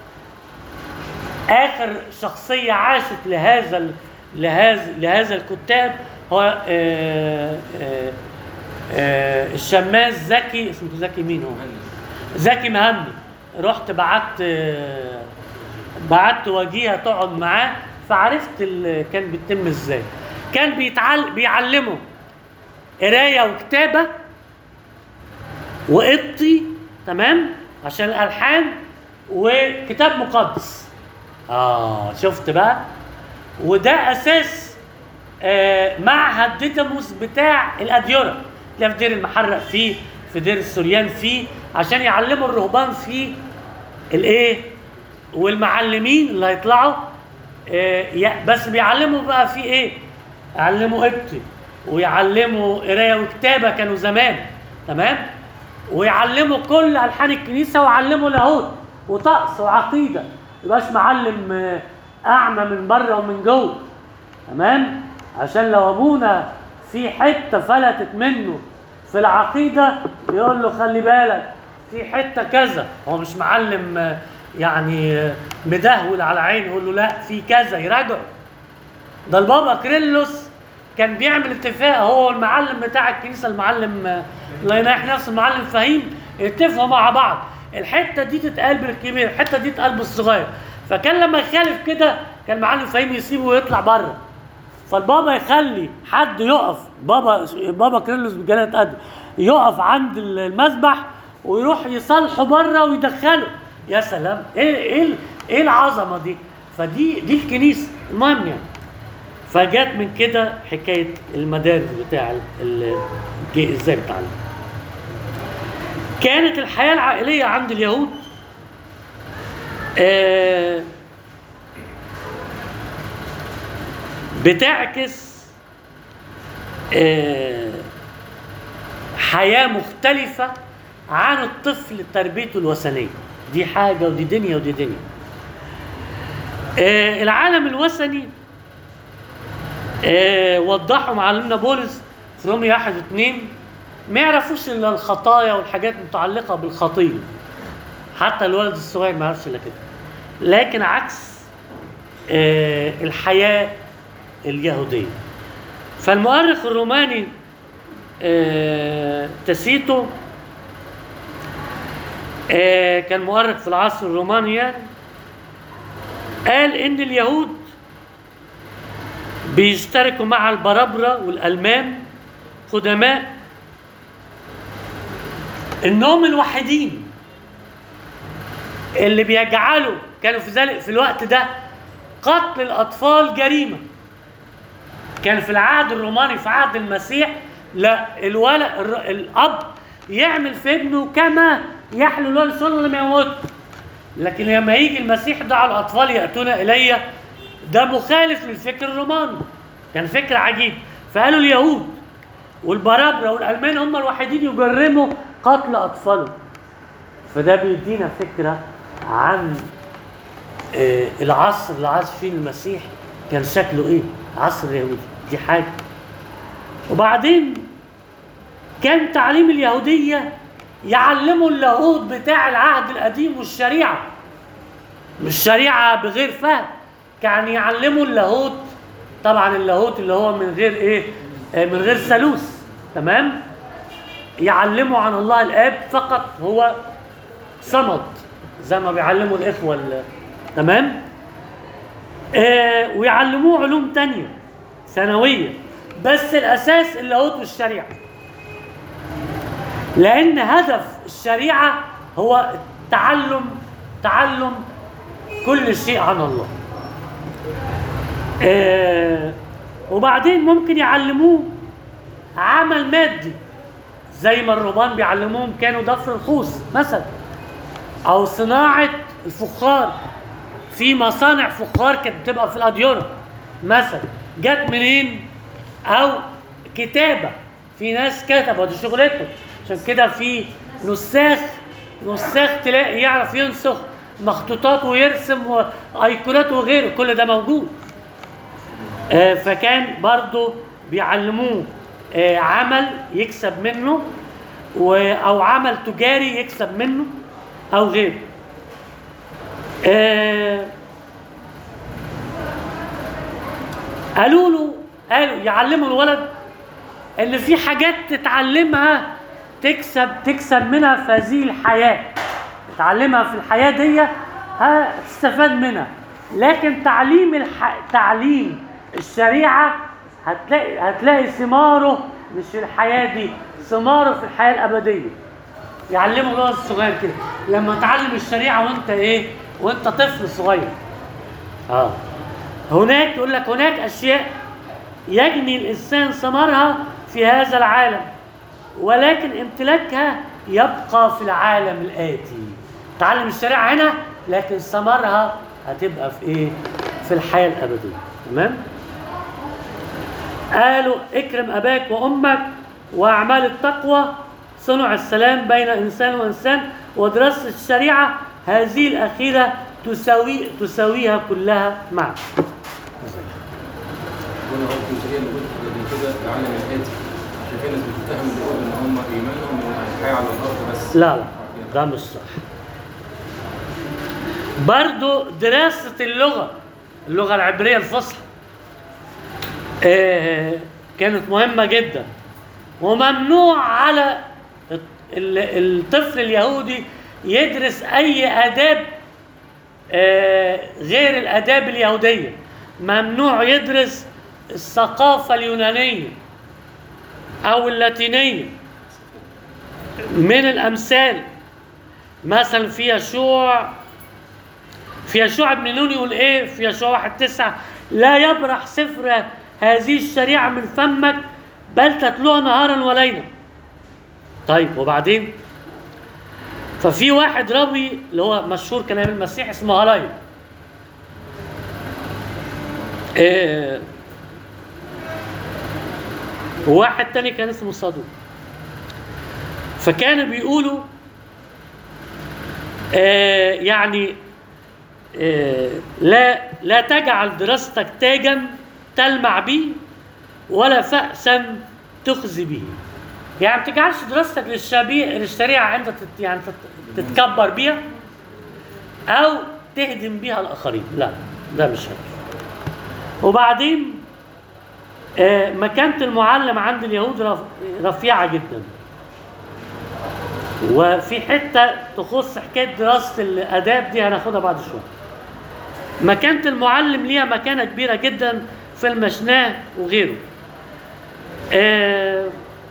آخر شخصية عاشت لهذا ال- لهذا لهذا الكتاب هو آه، آه، آه، الشماس زكي اسمه زكي مين هو؟ زكي مهمي رحت بعت آه، بعت وجيهه تقعد معاه فعرفت ال- كان بيتم ازاي كان بيتعل... بيعلمه قرايه وكتابه وقطي تمام عشان الالحان وكتاب مقدس اه شفت بقى وده اساس آه معهد ديدموس بتاع الاديره تلاقي في دير المحرق فيه في دير السوريان فيه عشان يعلموا الرهبان فيه الايه والمعلمين اللي هيطلعوا آه، ي- بس بيعلموا بقى في ايه يعلموا قبطي ويعلموا قرايه وكتابه كانوا زمان تمام ويعلموا كل الحان الكنيسه ويعلموا لاهوت وطقس وعقيده يبقاش معلم آه، اعمى من بره ومن جوه تمام عشان لو ابونا في حته فلتت منه في العقيده يقول له خلي بالك في حته كذا هو مش معلم آه، يعني آه، مدهول على عينه يقول له لا في كذا يراجعه ده البابا كريلوس كان بيعمل اتفاق هو والمعلم بتاع الكنيسه المعلم آه، الله يناح نفسه المعلم فهيم اتفقوا مع بعض الحته دي تتقال بالكبير الحته دي تتقال بالصغير فكان لما يخالف كده كان المعلم فهيم يسيبه ويطلع بره فالبابا يخلي حد يقف بابا بابا كريلوس بجلاله قدر يقف عند المذبح ويروح يصالحه بره ويدخله يا سلام ايه ايه ايه العظمه دي فدي دي الكنيسه المهم يعني فجات من كده حكايه المدارس بتاع ال- ال- الج- ازاي بتعلم كانت الحياه العائليه عند اليهود آه بتعكس آه، حياة مختلفة عن الطفل تربيته الوثنية دي حاجة ودي دنيا ودي دنيا آه، العالم الوثني آه، وضحوا معلمنا بولس في رومية واحد اتنين ما يعرفوش الا الخطايا والحاجات المتعلقة بالخطية حتى الولد الصغير ما يعرفش الا كده لكن عكس آه، الحياة اليهودية فالمؤرخ الروماني آه، تاسيتو آه، كان مؤرخ في العصر الروماني يعني قال ان اليهود بيشتركوا مع البربرة والألمان قدماء انهم الوحيدين اللي بيجعلوا كانوا في ذلك في الوقت ده قتل الاطفال جريمه كان في العهد الروماني في عهد المسيح لا الولد الر- الاب يعمل في ابنه كما يحلو له السنه لم يموت لكن لما يجي المسيح دعا الاطفال ياتون الي ده مخالف للفكر الروماني كان فكر عجيب فقالوا اليهود والبرابره والالمان هم الوحيدين يجرموا قتل اطفالهم فده بيدينا فكره عن آه، العصر اللي عاش فيه المسيح كان شكله ايه عصر اليهودي دي حاجه وبعدين كان تعليم اليهوديه يعلموا اللاهوت بتاع العهد القديم والشريعه مش شريعه بغير فهم كان يعلموا اللاهوت طبعا اللاهوت اللي هو من غير ايه آه، من غير ثالوث تمام يعلموا عن الله الاب فقط هو صمد زي ما بيعلموا الاخوه ال- تمام آه ويعلموه علوم تانية ثانويه بس الاساس اللاهوت والشريعه لان هدف الشريعه هو تعلم تعلم كل شيء عن الله آه وبعدين ممكن يعلموه عمل مادي زي ما الرهبان بيعلموهم كانوا ضفر الخوص مثلا او صناعه الفخار في مصانع فخار كانت بتبقى في الاديره مثلا جت منين او كتابه في ناس كتبوا دي شغلتهم عشان كده في نساخ نساخ تلاقي يعرف ينسخ مخطوطات ويرسم وايقونات وغيره كل ده موجود آه، فكان برضو بيعلموه آه، عمل يكسب منه و- او عمل تجاري يكسب منه او غيره آه، قالوا له قالوا يعلموا الولد ان في حاجات تتعلمها تكسب تكسب منها في هذه الحياه تتعلمها في الحياه دي هتستفاد منها لكن تعليم الح... تعليم الشريعه هتلاقي هتلاقي ثماره مش في الحياه دي ثماره في الحياه الابديه يعلموا الولد الصغير كده لما تعلم الشريعه وانت ايه وانت طفل صغير اه هناك يقول لك هناك اشياء يجني الانسان ثمرها في هذا العالم ولكن امتلاكها يبقى في العالم الاتي تعلم الشريعه هنا لكن ثمرها هتبقى في ايه في الحياه الابديه تمام قالوا اكرم اباك وامك واعمال التقوى صنع السلام بين انسان وانسان ودراسه الشريعه هذه الاخيره تساوي تساويها كلها معا وانا قلت الجزئيه اللي قلت قبل كده العالم الاتي عشان في ناس بتتهم بيقول ان هم ايمانهم من الحياه على الارض بس لا لا ده مش صح برضو دراسة اللغة اللغة العبرية الفصحى آه، كانت مهمة جدا وممنوع على ال- الطفل اليهودي يدرس أي آداب آه، غير الآداب اليهودية ممنوع يدرس الثقافة اليونانية أو اللاتينية من الامثال مثلا في يشوع في يشوع ابن نون يقول ايه في يشوع واحد تسعة لا يبرح سفر هذه الشريعة من فمك بل تتلوها نهارا وليلا طيب وبعدين ففي واحد راوي اللي هو مشهور كان ايام المسيح اسمه هلاي إيه وواحد تاني كان اسمه صدوق فكانوا بيقولوا آه يعني آه لا لا تجعل دراستك تاجا تلمع به ولا فأسا تخزي به يعني ما تجعلش دراستك للشبيه للشريعة انت تت يعني تت- تتكبر بيها او تهدم بيها الاخرين لا ده مش هدف وبعدين آه مكانة المعلم عند اليهود رف- رفيعة جدا وفي حته تخص حكايه دراسه الاداب دي هناخدها بعد شويه مكانه المعلم ليها مكانه كبيره جدا في المشناه وغيره آه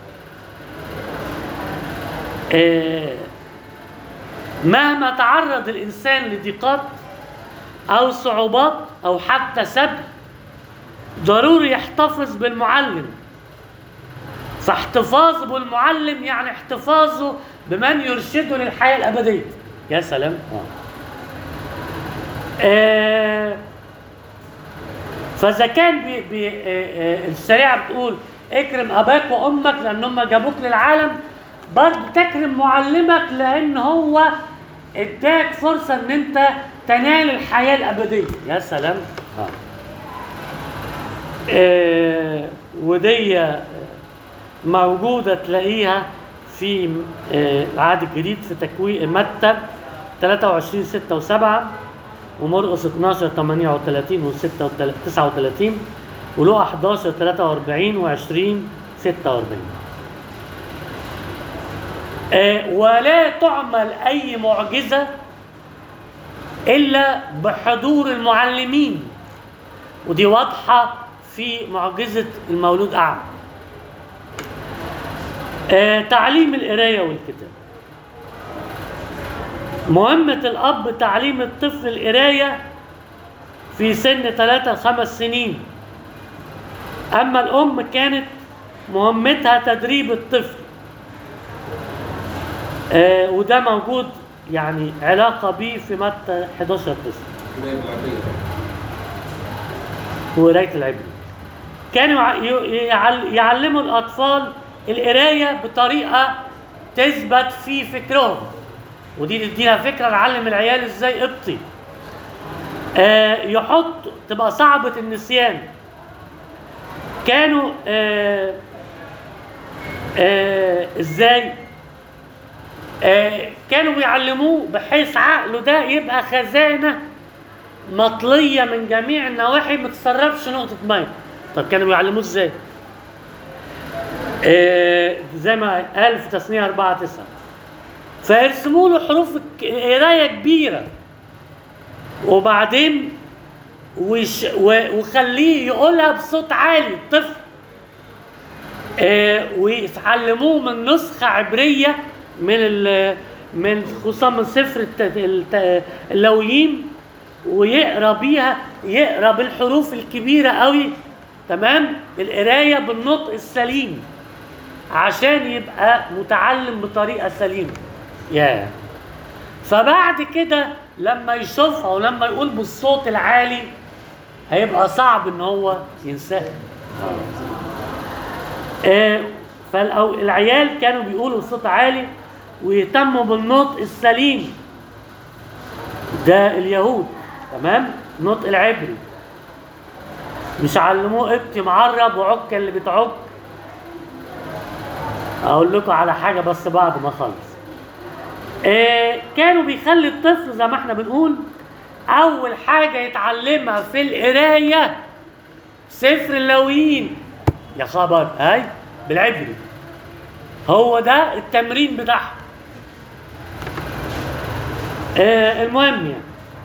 آه مهما تعرض الانسان لضيقات او صعوبات او حتى سب ضروري يحتفظ بالمعلم فاحتفاظه بالمعلم يعني احتفاظه بمن يرشده للحياة الأبدية يا سلام آه. آه فإذا كان بي بي آه آه الشريعة بتقول اكرم أباك وأمك لأن هم جابوك للعالم برضه تكرم معلمك لأن هو اداك فرصة إن أنت تنال الحياة الأبدية يا سلام آه. آه ودي موجودة تلاقيها في آه، العهد الجديد في تكوين متى 23 6 و7 ومرقس 12 38 و 39 ولوقا 11 43 و 20 46 آه، ولا تعمل أي معجزة إلا بحضور المعلمين ودي واضحة في معجزة المولود أعمى آه، تعليم القراية والكتاب مهمة الأب تعليم الطفل القراية في سن ثلاثة خمس سنين أما الأم كانت مهمتها تدريب الطفل آه وده موجود يعني علاقة بيه في متى 11 9 بداية العربية وقراية العبري كانوا يع- ي- يعل- يعلموا الأطفال القراية بطريقة تثبت في فكرهم ودي تدينا فكرة نعلم العيال ازاي ابطي آه يحط تبقى صعبة النسيان كانوا آه آه ازاي آه كانوا بيعلموه بحيث عقله ده يبقى خزانة مطلية من جميع النواحي ما تسربش نقطة مية طب كانوا بيعلموه ازاي؟ آه زي ما قال في تثنية 4 9 فيرسموا له حروف ك- قراية كبيرة وبعدين وش و- وخليه يقولها بصوت عالي الطفل آه ويتعلموه من نسخة عبرية من ال من خصوصا من سفر الت- الت- اللويين ويقرا بيها يقرا بالحروف الكبيره قوي تمام القرايه بالنطق السليم عشان يبقى متعلم بطريقه سليمه يا فبعد كده لما يشوفها ولما يقول بالصوت العالي هيبقى صعب ان هو ينساها آه، فالعيال كانوا بيقولوا بصوت عالي ويهتموا بالنطق السليم ده اليهود تمام النطق العبري مش علموه ابكي معرب وعك اللي بتعك اقول لكم على حاجه بس بعد ما اخلص آه كانوا بيخلي الطفل زي ما احنا بنقول اول حاجه يتعلمها في القرايه سفر اللويين يا خبر هاي بالعبري هو ده التمرين بتاعهم آه المهم يعني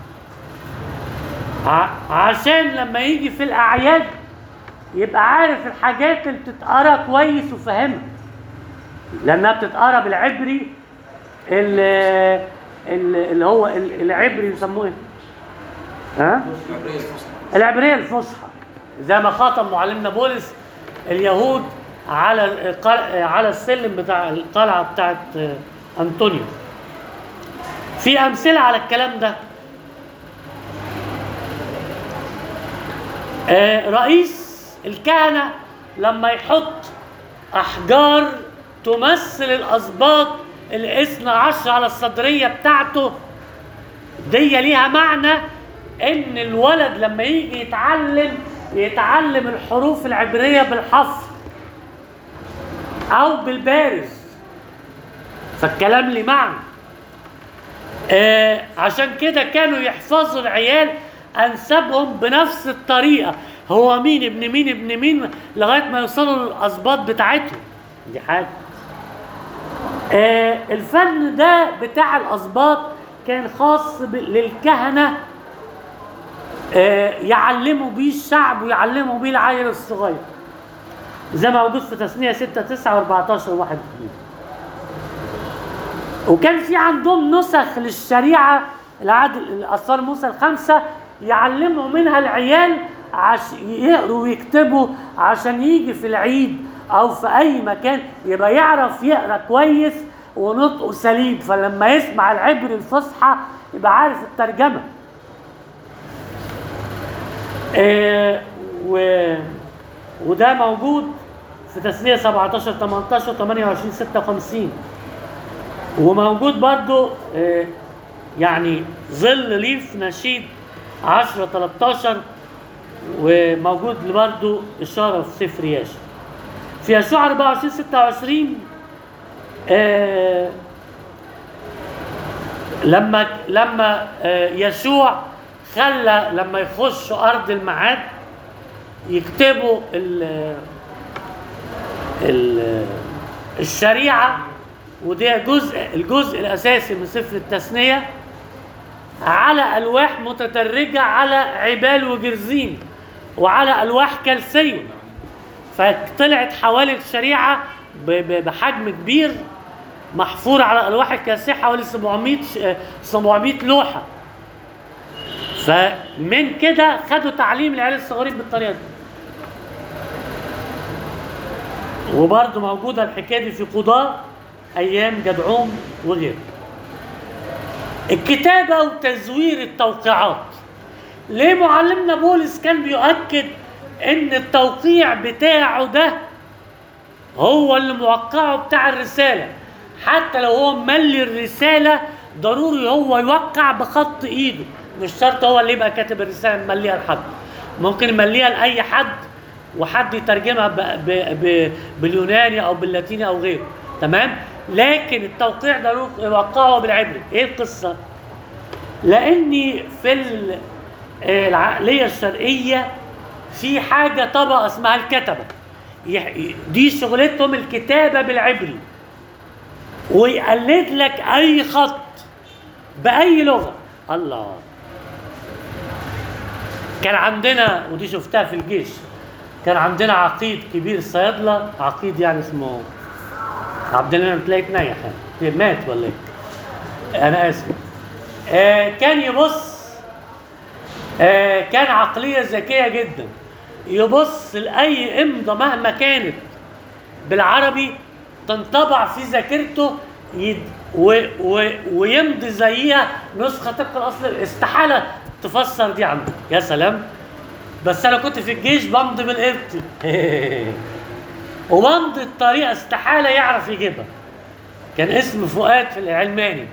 ع- عشان لما يجي في الاعياد يبقى عارف الحاجات اللي بتتقرا كويس وفاهمها لانها بتتقرا بالعبري اللي, اللي هو ال- العبري يسموه ايه؟ ها؟ العبرية الفصحى العبريه الفصحى زي ما خاطب معلمنا بولس اليهود على القل- على السلم بتاع القلعه بتاعت انطونيو في امثله على الكلام ده آه، رئيس الكهنه لما يحط احجار تمثل الاسباط الاثنى عشر على الصدريه بتاعته دي ليها معنى ان الولد لما يجي يتعلم يتعلم الحروف العبريه بالحفر او بالبارز فالكلام ليه معنى آه عشان كده كانوا يحفظوا العيال انسابهم بنفس الطريقه هو مين ابن مين ابن مين لغايه ما يوصلوا للاسباط بتاعتهم دي حاجه آه الفن ده بتاع الاسباط كان خاص ب- للكهنه آه يعلموا بيه الشعب ويعلموا بيه العيل الصغير زي ما موجود في تثنيه 6 9 و14 واحد وكان في عندهم نسخ للشريعه العهد الاثار موسى الخمسه يعلموا منها العيال عش يقروا ويكتبوا عشان يجي في العيد او في اي مكان يبقى يعرف يقرا كويس ونطقه سليم فلما يسمع العبر الفصحى يبقى عارف الترجمه آه، و... وده موجود في تسنية 17 18 28 56 وموجود برضو آه، يعني ظل ليه في نشيد 10 13 وموجود برضو إشارة في سفر ياشا في يشوع 24 26 آه لما لما آه، يشوع خلى لما يخشوا ارض الميعاد يكتبوا ال ال الشريعه وده جزء الجزء الاساسي من سفر التثنيه على الواح متدرجه على عبال وجرزين وعلى الواح كالسيون فطلعت حوالي الشريعه ب- ب- بحجم كبير محفور على الواح الكاسيه حوالي 700 ش- آه، 700 لوحه فمن كده خدوا تعليم العيال الصغيرين بالطريقه دي وبرضه موجوده الحكايه دي في قضاه ايام جدعون وغيره الكتابه وتزوير التوقيعات ليه معلمنا بولس كان بيؤكد ان التوقيع بتاعه ده هو اللي موقعه بتاع الرسالة حتى لو هو ملي الرسالة ضروري هو يوقع بخط ايده مش شرط هو اللي يبقى كاتب الرسالة ممليها لحد ممكن يمليها لأي حد وحد يترجمها ب... ب... ب... باليوناني او باللاتيني او غيره تمام لكن التوقيع ضروري يوقعه بالعبري ايه القصة لاني في ال- العقلية الشرقية في حاجة طبقة اسمها الكتبة يح- دي شغلتهم الكتابة بالعبري ويقلد لك أي خط بأي لغة الله كان عندنا ودي شفتها في الجيش كان عندنا عقيد كبير الصيادلة عقيد يعني اسمه عبد المنعم تلاقي نايح يعني مات ولا ايه؟ أنا آسف آه كان يبص آه كان عقلية ذكية جدا يبص لأي إمضة مهما كانت بالعربي تنطبع في ذاكرته يد و و ويمضي زيها نسخة طبق الأصل استحالة تفسر دي عنده يا سلام بس أنا كنت في الجيش بمضي بالقبط وبمضي الطريقة استحالة يعرف يجيبها كان اسم فؤاد في العلماني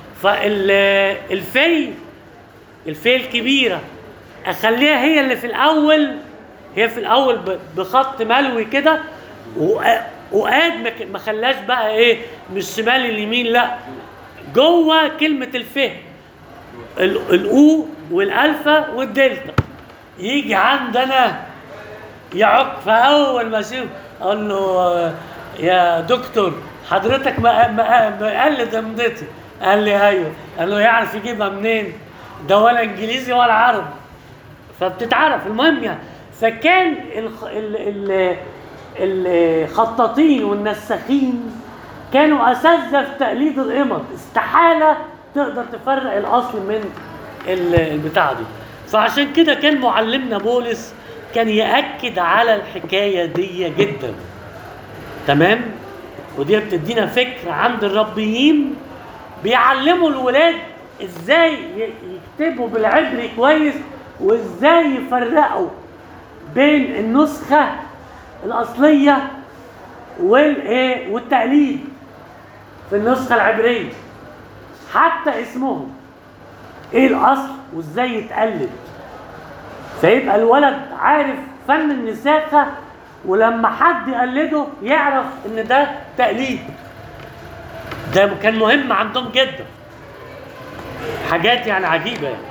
فالفي الفي الكبيرة أخليها هي اللي في الأول هي في الأول ب- بخط ملوي كده وأ- وقاد ما ك- ما خلاش بقى إيه مش شمال اليمين لا جوه كلمة الفه ال- الأو والألفا والدلتا يجي عندنا يعق فاول ما اشوف اقول له آه، يا دكتور حضرتك ما ما مقلد امضتي قال لي ايوه قال له يعرف يجيبها منين ده ولا انجليزي ولا عربي فبتتعرف المهم يعني فكان الخ... ال... ال... الخطاطين والنساخين كانوا اساتذه في تقليد الامم استحاله تقدر تفرق الاصل من ال- البتاعه دي فعشان كده كان معلمنا بولس كان ياكد على الحكايه دي جدا تمام ودي بتدينا فكره عند الربيين بيعلموا الولاد ازاي ي- يكتبوا بالعبري كويس وازاي يفرقوا بين النسخه الاصليه والايه والتقليد في النسخه العبريه حتى اسمهم ايه الاصل وازاي يتقلد فيبقى الولد عارف فن النساخه ولما حد يقلده يعرف ان ده تقليد ده كان مهم عندهم جدا حاجات يعني عجيبه يعني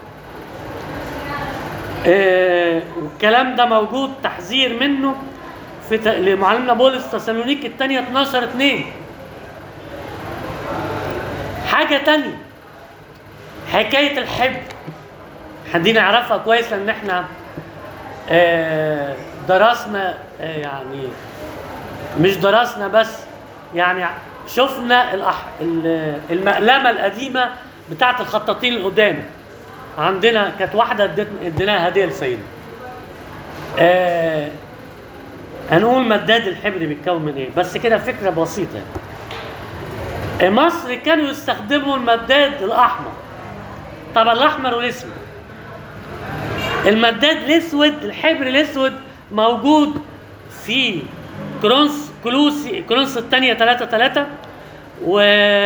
آه والكلام ده موجود تحذير منه في ت... لمعلمنا بولس تسالونيك الثانيه 12 2 حاجه تانية حكايه الحب احنا دي نعرفها كويس لان احنا آه، درسنا آه، يعني مش درسنا بس يعني شفنا الأح... ال- المقلمه القديمه بتاعت الخطاطين القدام عندنا كانت واحده ادت- اديناها هديه لسيدنا آه هنقول مداد الحبر بيتكون من ايه بس كده فكره بسيطه يعني. مصر كانوا يستخدموا المداد الاحمر طبعا الاحمر والاسود المداد الاسود الحبر الاسود موجود في كرونس كلوسي كرونس الثانيه 3 3 و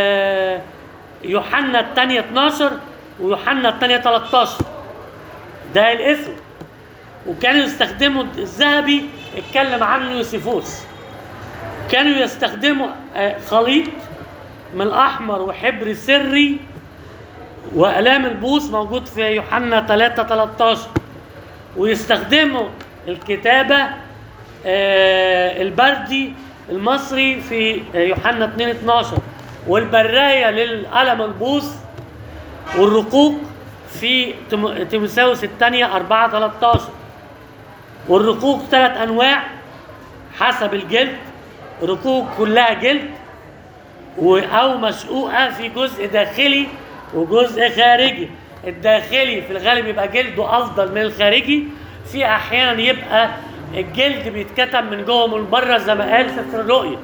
يوحنا الثانيه 12 ويوحنا الثانيه 13 ده الاسود وكانوا يستخدموا الذهبي اتكلم عنه يوسيفوس كانوا يستخدموا آه، خليط من الاحمر وحبر سري والام البوس موجود في يوحنا 3 13 ويستخدموا الكتابه آه، البردي المصري في آه، يوحنا 2 12 والبرايه للقلم البوس والرقوق في تيمو- تيموثاوس الثانيه 4 13 والرقوق ثلاث انواع حسب الجلد رقوق كلها جلد و- او مشقوقه في جزء داخلي وجزء خارجي الداخلي في الغالب يبقى جلده افضل من الخارجي في احيانا يبقى الجلد بيتكتم من جوه ومن بره زي ما قال سفر الرؤيا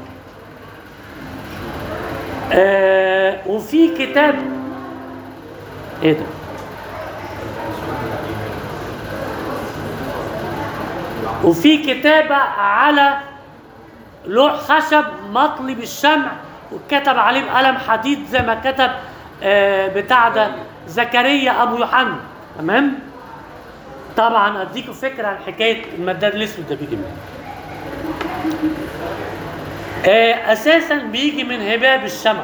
آه وفي كتاب ايه ده وفي كتابة على لوح خشب مطلي بالشمع وكتب عليه بقلم حديد زي ما كتب آه، بتاع ده زكريا ابو يوحنا تمام طبعا اديكم فكره عن حكايه المداد الاسود ده بيجي منين آه، اساسا بيجي من هباب الشمع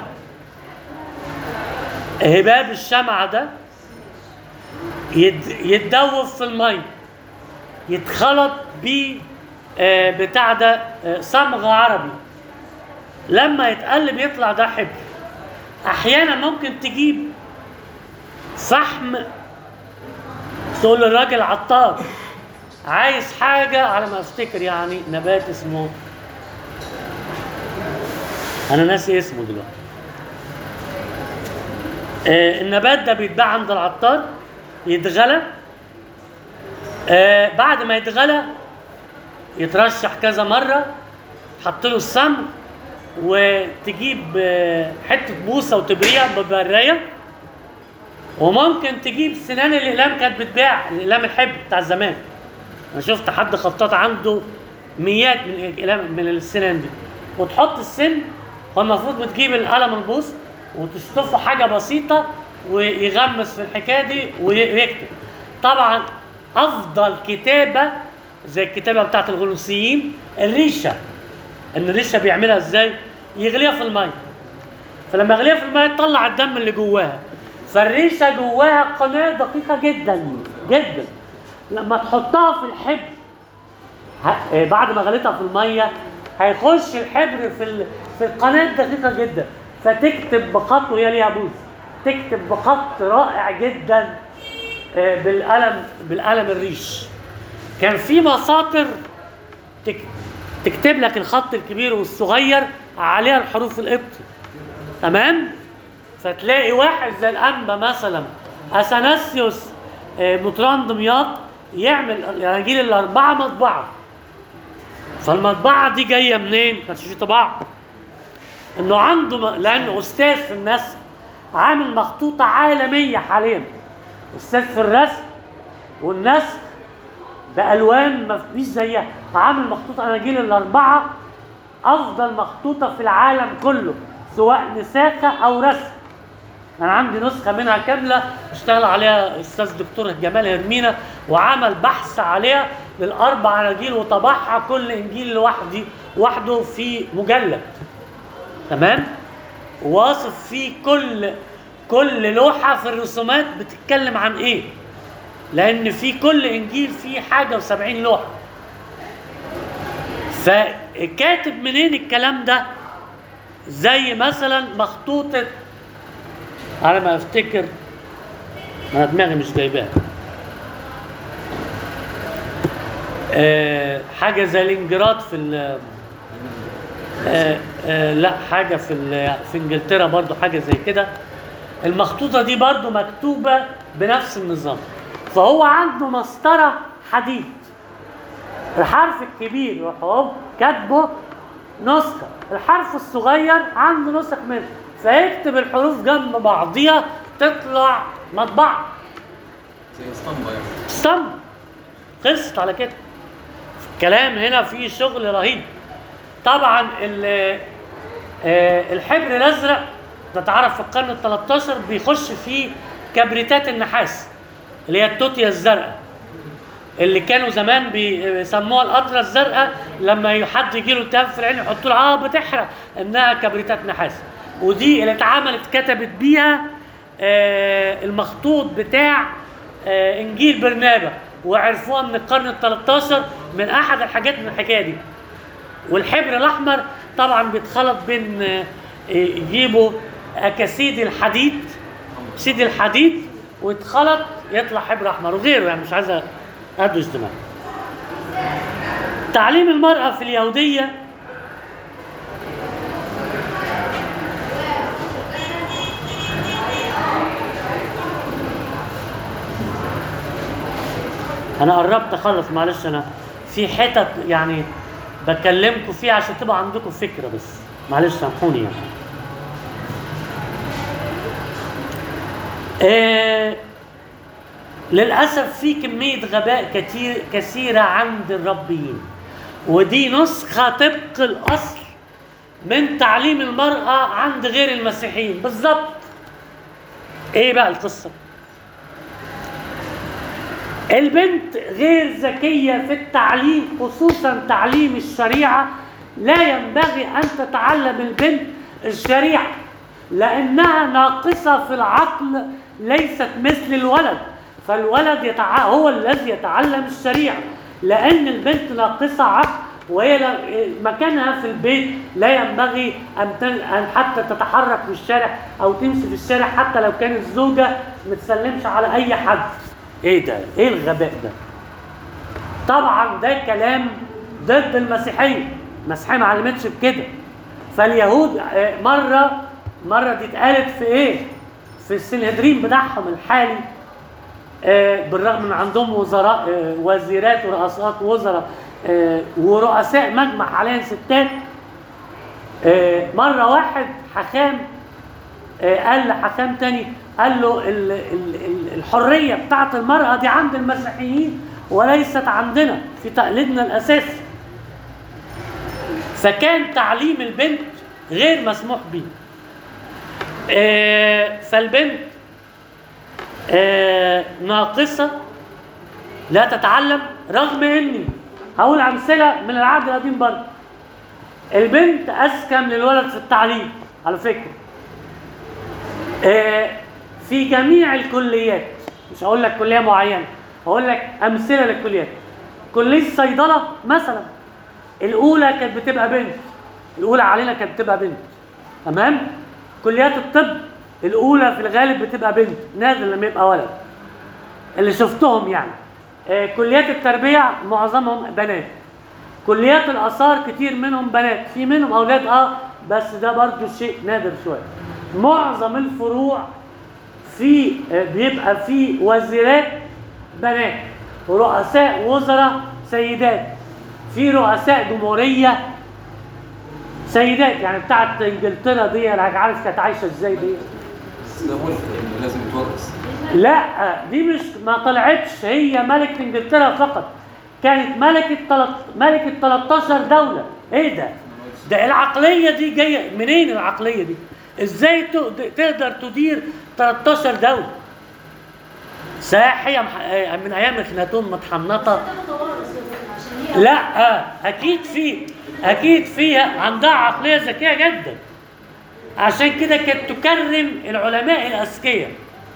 هباب الشمع ده يد يتدوب في الميه يتخلط ب آه، بتاع ده آه، صمغ عربي لما يتقلب يطلع ده حبر احيانا ممكن تجيب فحم تقول للراجل عطار عايز حاجه على ما افتكر يعني نبات اسمه انا ناسي اسمه دلوقتي آه النبات ده بيتباع عند العطار يتغلى آه بعد ما يتغلى يترشح كذا مره حط له السمن وتجيب آه، حته بوصه وتبريها ببرايه وممكن تجيب سنان الاقلام كانت بتباع الاقلام الحب بتاع زمان انا شفت حد خطاط عنده ميات من الاقلام من السنان دي وتحط السن هو المفروض بتجيب القلم البوص وتشطفه حاجه بسيطه ويغمس في الحكايه دي ويكتب طبعا افضل كتابه زي الكتابه بتاعت الغنوصيين الريشه ان الريشه بيعملها ازاي يغليها في الميه فلما يغليها في الميه تطلع الدم اللي جواها فالريشه جواها قناه دقيقه جدا جدا لما تحطها في الحبر ه- آه، بعد ما غليتها في الميه هيخش الحبر في ال... في القناه دقيقه جدا فتكتب بخط وهي ليها بوز تكتب بخط رائع جدا آه، بالقلم بالقلم الريش كان في مساطر تك... تكتب لك الخط الكبير والصغير عليها الحروف القبطي تمام فتلاقي واحد زي الانبا مثلا اثناسيوس آه، مطران دمياط يعمل الاناجيل الاربعه مطبعه فالمطبعه دي جايه منين؟ ما كانش في طباعه انه عنده م... لانه استاذ في النسخ عامل مخطوطه عالميه حاليا استاذ في الرسم والنسخ بالوان ما فيش زيها عامل مخطوطه اناجيل الاربعه افضل مخطوطه في العالم كله سواء نساخه او رسم انا عندي نسخه منها كامله اشتغل عليها استاذ دكتور جمال هرمينا وعمل بحث عليها للاربع اناجيل وطبعها كل انجيل لوحده وحده في مجلد تمام واصف فيه كل كل لوحه في الرسومات بتتكلم عن ايه لان في كل انجيل فيه حاجه و70 لوحه فكاتب منين الكلام ده زي مثلا مخطوطه على ما افتكر انا دماغي مش جايباها آه حاجه زي الانجراد في ال آه آه لا حاجه في ال- في انجلترا برضو حاجه زي كده المخطوطه دي برضو مكتوبه بنفس النظام فهو عنده مسطره حديد الحرف الكبير يروح هوب كاتبه نسخة الحرف الصغير عنده نسخ منه فيكتب الحروف جنب بعضيها تطلع مطبعة زي اسطمبة يعني استنى خلصت على كده الكلام هنا فيه شغل رهيب طبعا ال- آه، الحبر الازرق نتعرف في القرن ال 13 بيخش فيه كبريتات النحاس اللي هي التوتيا الزرقاء اللي كانوا زمان بيسموها القطره الزرقاء لما حد يجي له التهاب في العين يحطوا له اه بتحرق انها كبريتات نحاس ودي اللي اتعملت كتبت بيها آه المخطوط بتاع آه انجيل برنابا وعرفوها من القرن ال 13 من احد الحاجات من الحكايه دي والحبر الاحمر طبعا بيتخلط بين آه، يجيبوا اكاسيد الحديد اكسيد الحديد ويتخلط يطلع حبر احمر وغيره يعني مش عايز ادوش دماغي تعليم المرأة في اليهودية أنا قربت أخلص معلش أنا في حتت يعني بكلمكم فيها عشان تبقى عندكم فكرة بس معلش سامحوني يعني آه للأسف في كمية غباء كتير كثيرة عند الربيين ودي نسخة طبق الأصل من تعليم المرأة عند غير المسيحيين بالظبط ايه بقى القصة البنت غير ذكية في التعليم خصوصا تعليم الشريعة لا ينبغي أن تتعلم البنت الشريعة لأنها ناقصة في العقل ليست مثل الولد فالولد يتع... هو الذي يتعلم الشريعة لأن البنت ناقصة عقل وهي لا- مكانها في البيت لا ينبغي أن, تن... أن حتى تتحرك في الشارع أو تمشي في الشارع حتى لو كانت زوجة ما تسلمش على أي حد إيه ده؟ إيه الغباء ده؟ طبعا ده كلام ضد المسيحيه المسيحيه ما علمتش بكده فاليهود آه، مره مره دي اتقالت في ايه في السنهدرين بتاعهم الحالي آه، بالرغم ان عندهم وزراء آه، وزيرات ورؤساء وزراء آه، ورؤساء مجمع حاليا ستات آه، مره واحد حكام آه، قال لحكام تاني قال له ال- ال- ال- الحرية بتاعت المرأة دي عند المسيحيين وليست عندنا في تقليدنا الأساسي فكان تعليم البنت غير مسموح به آه، فالبنت آه، ناقصة لا تتعلم رغم اني هقول امثله من العهد القديم برضه البنت اذكى من الولد في التعليم على فكره آه، في جميع الكليات مش هقول لك كليه معينه هقول لك امثله للكليات كليه الصيدله مثلا الاولى كانت بتبقى بنت الاولى علينا كانت بتبقى بنت تمام كليات الطب الاولى في الغالب بتبقى بنت نادر لما يبقى ولد اللي شفتهم يعني آه، كليات التربيه معظمهم بنات كليات الاثار كتير منهم بنات في منهم اولاد اه بس ده برضو شيء نادر شويه معظم الفروع في آه، بيبقى في وزيرات بنات ورؤساء وزراء سيدات في رؤساء جمهوريه سيدات يعني بتاعت انجلترا دي انا عارف كانت عايشه ازاي دي بس ده ملك إنه لازم يتورث لا دي مش ما طلعتش هي ملكة انجلترا فقط كانت ملكة تلت... ملكة 13 دولة ايه ده؟ ده العقلية دي جاية منين العقلية دي؟ ازاي تقد- تقدر تدير 13 دولة؟ ساحية مح... آه، من ايام اخناتون متحنطة ده متوارث يا بابا، عشان هي لا آه، اكيد في اكيد فيها عندها عقليه ذكيه جدا عشان كده كانت تكرم العلماء الاذكياء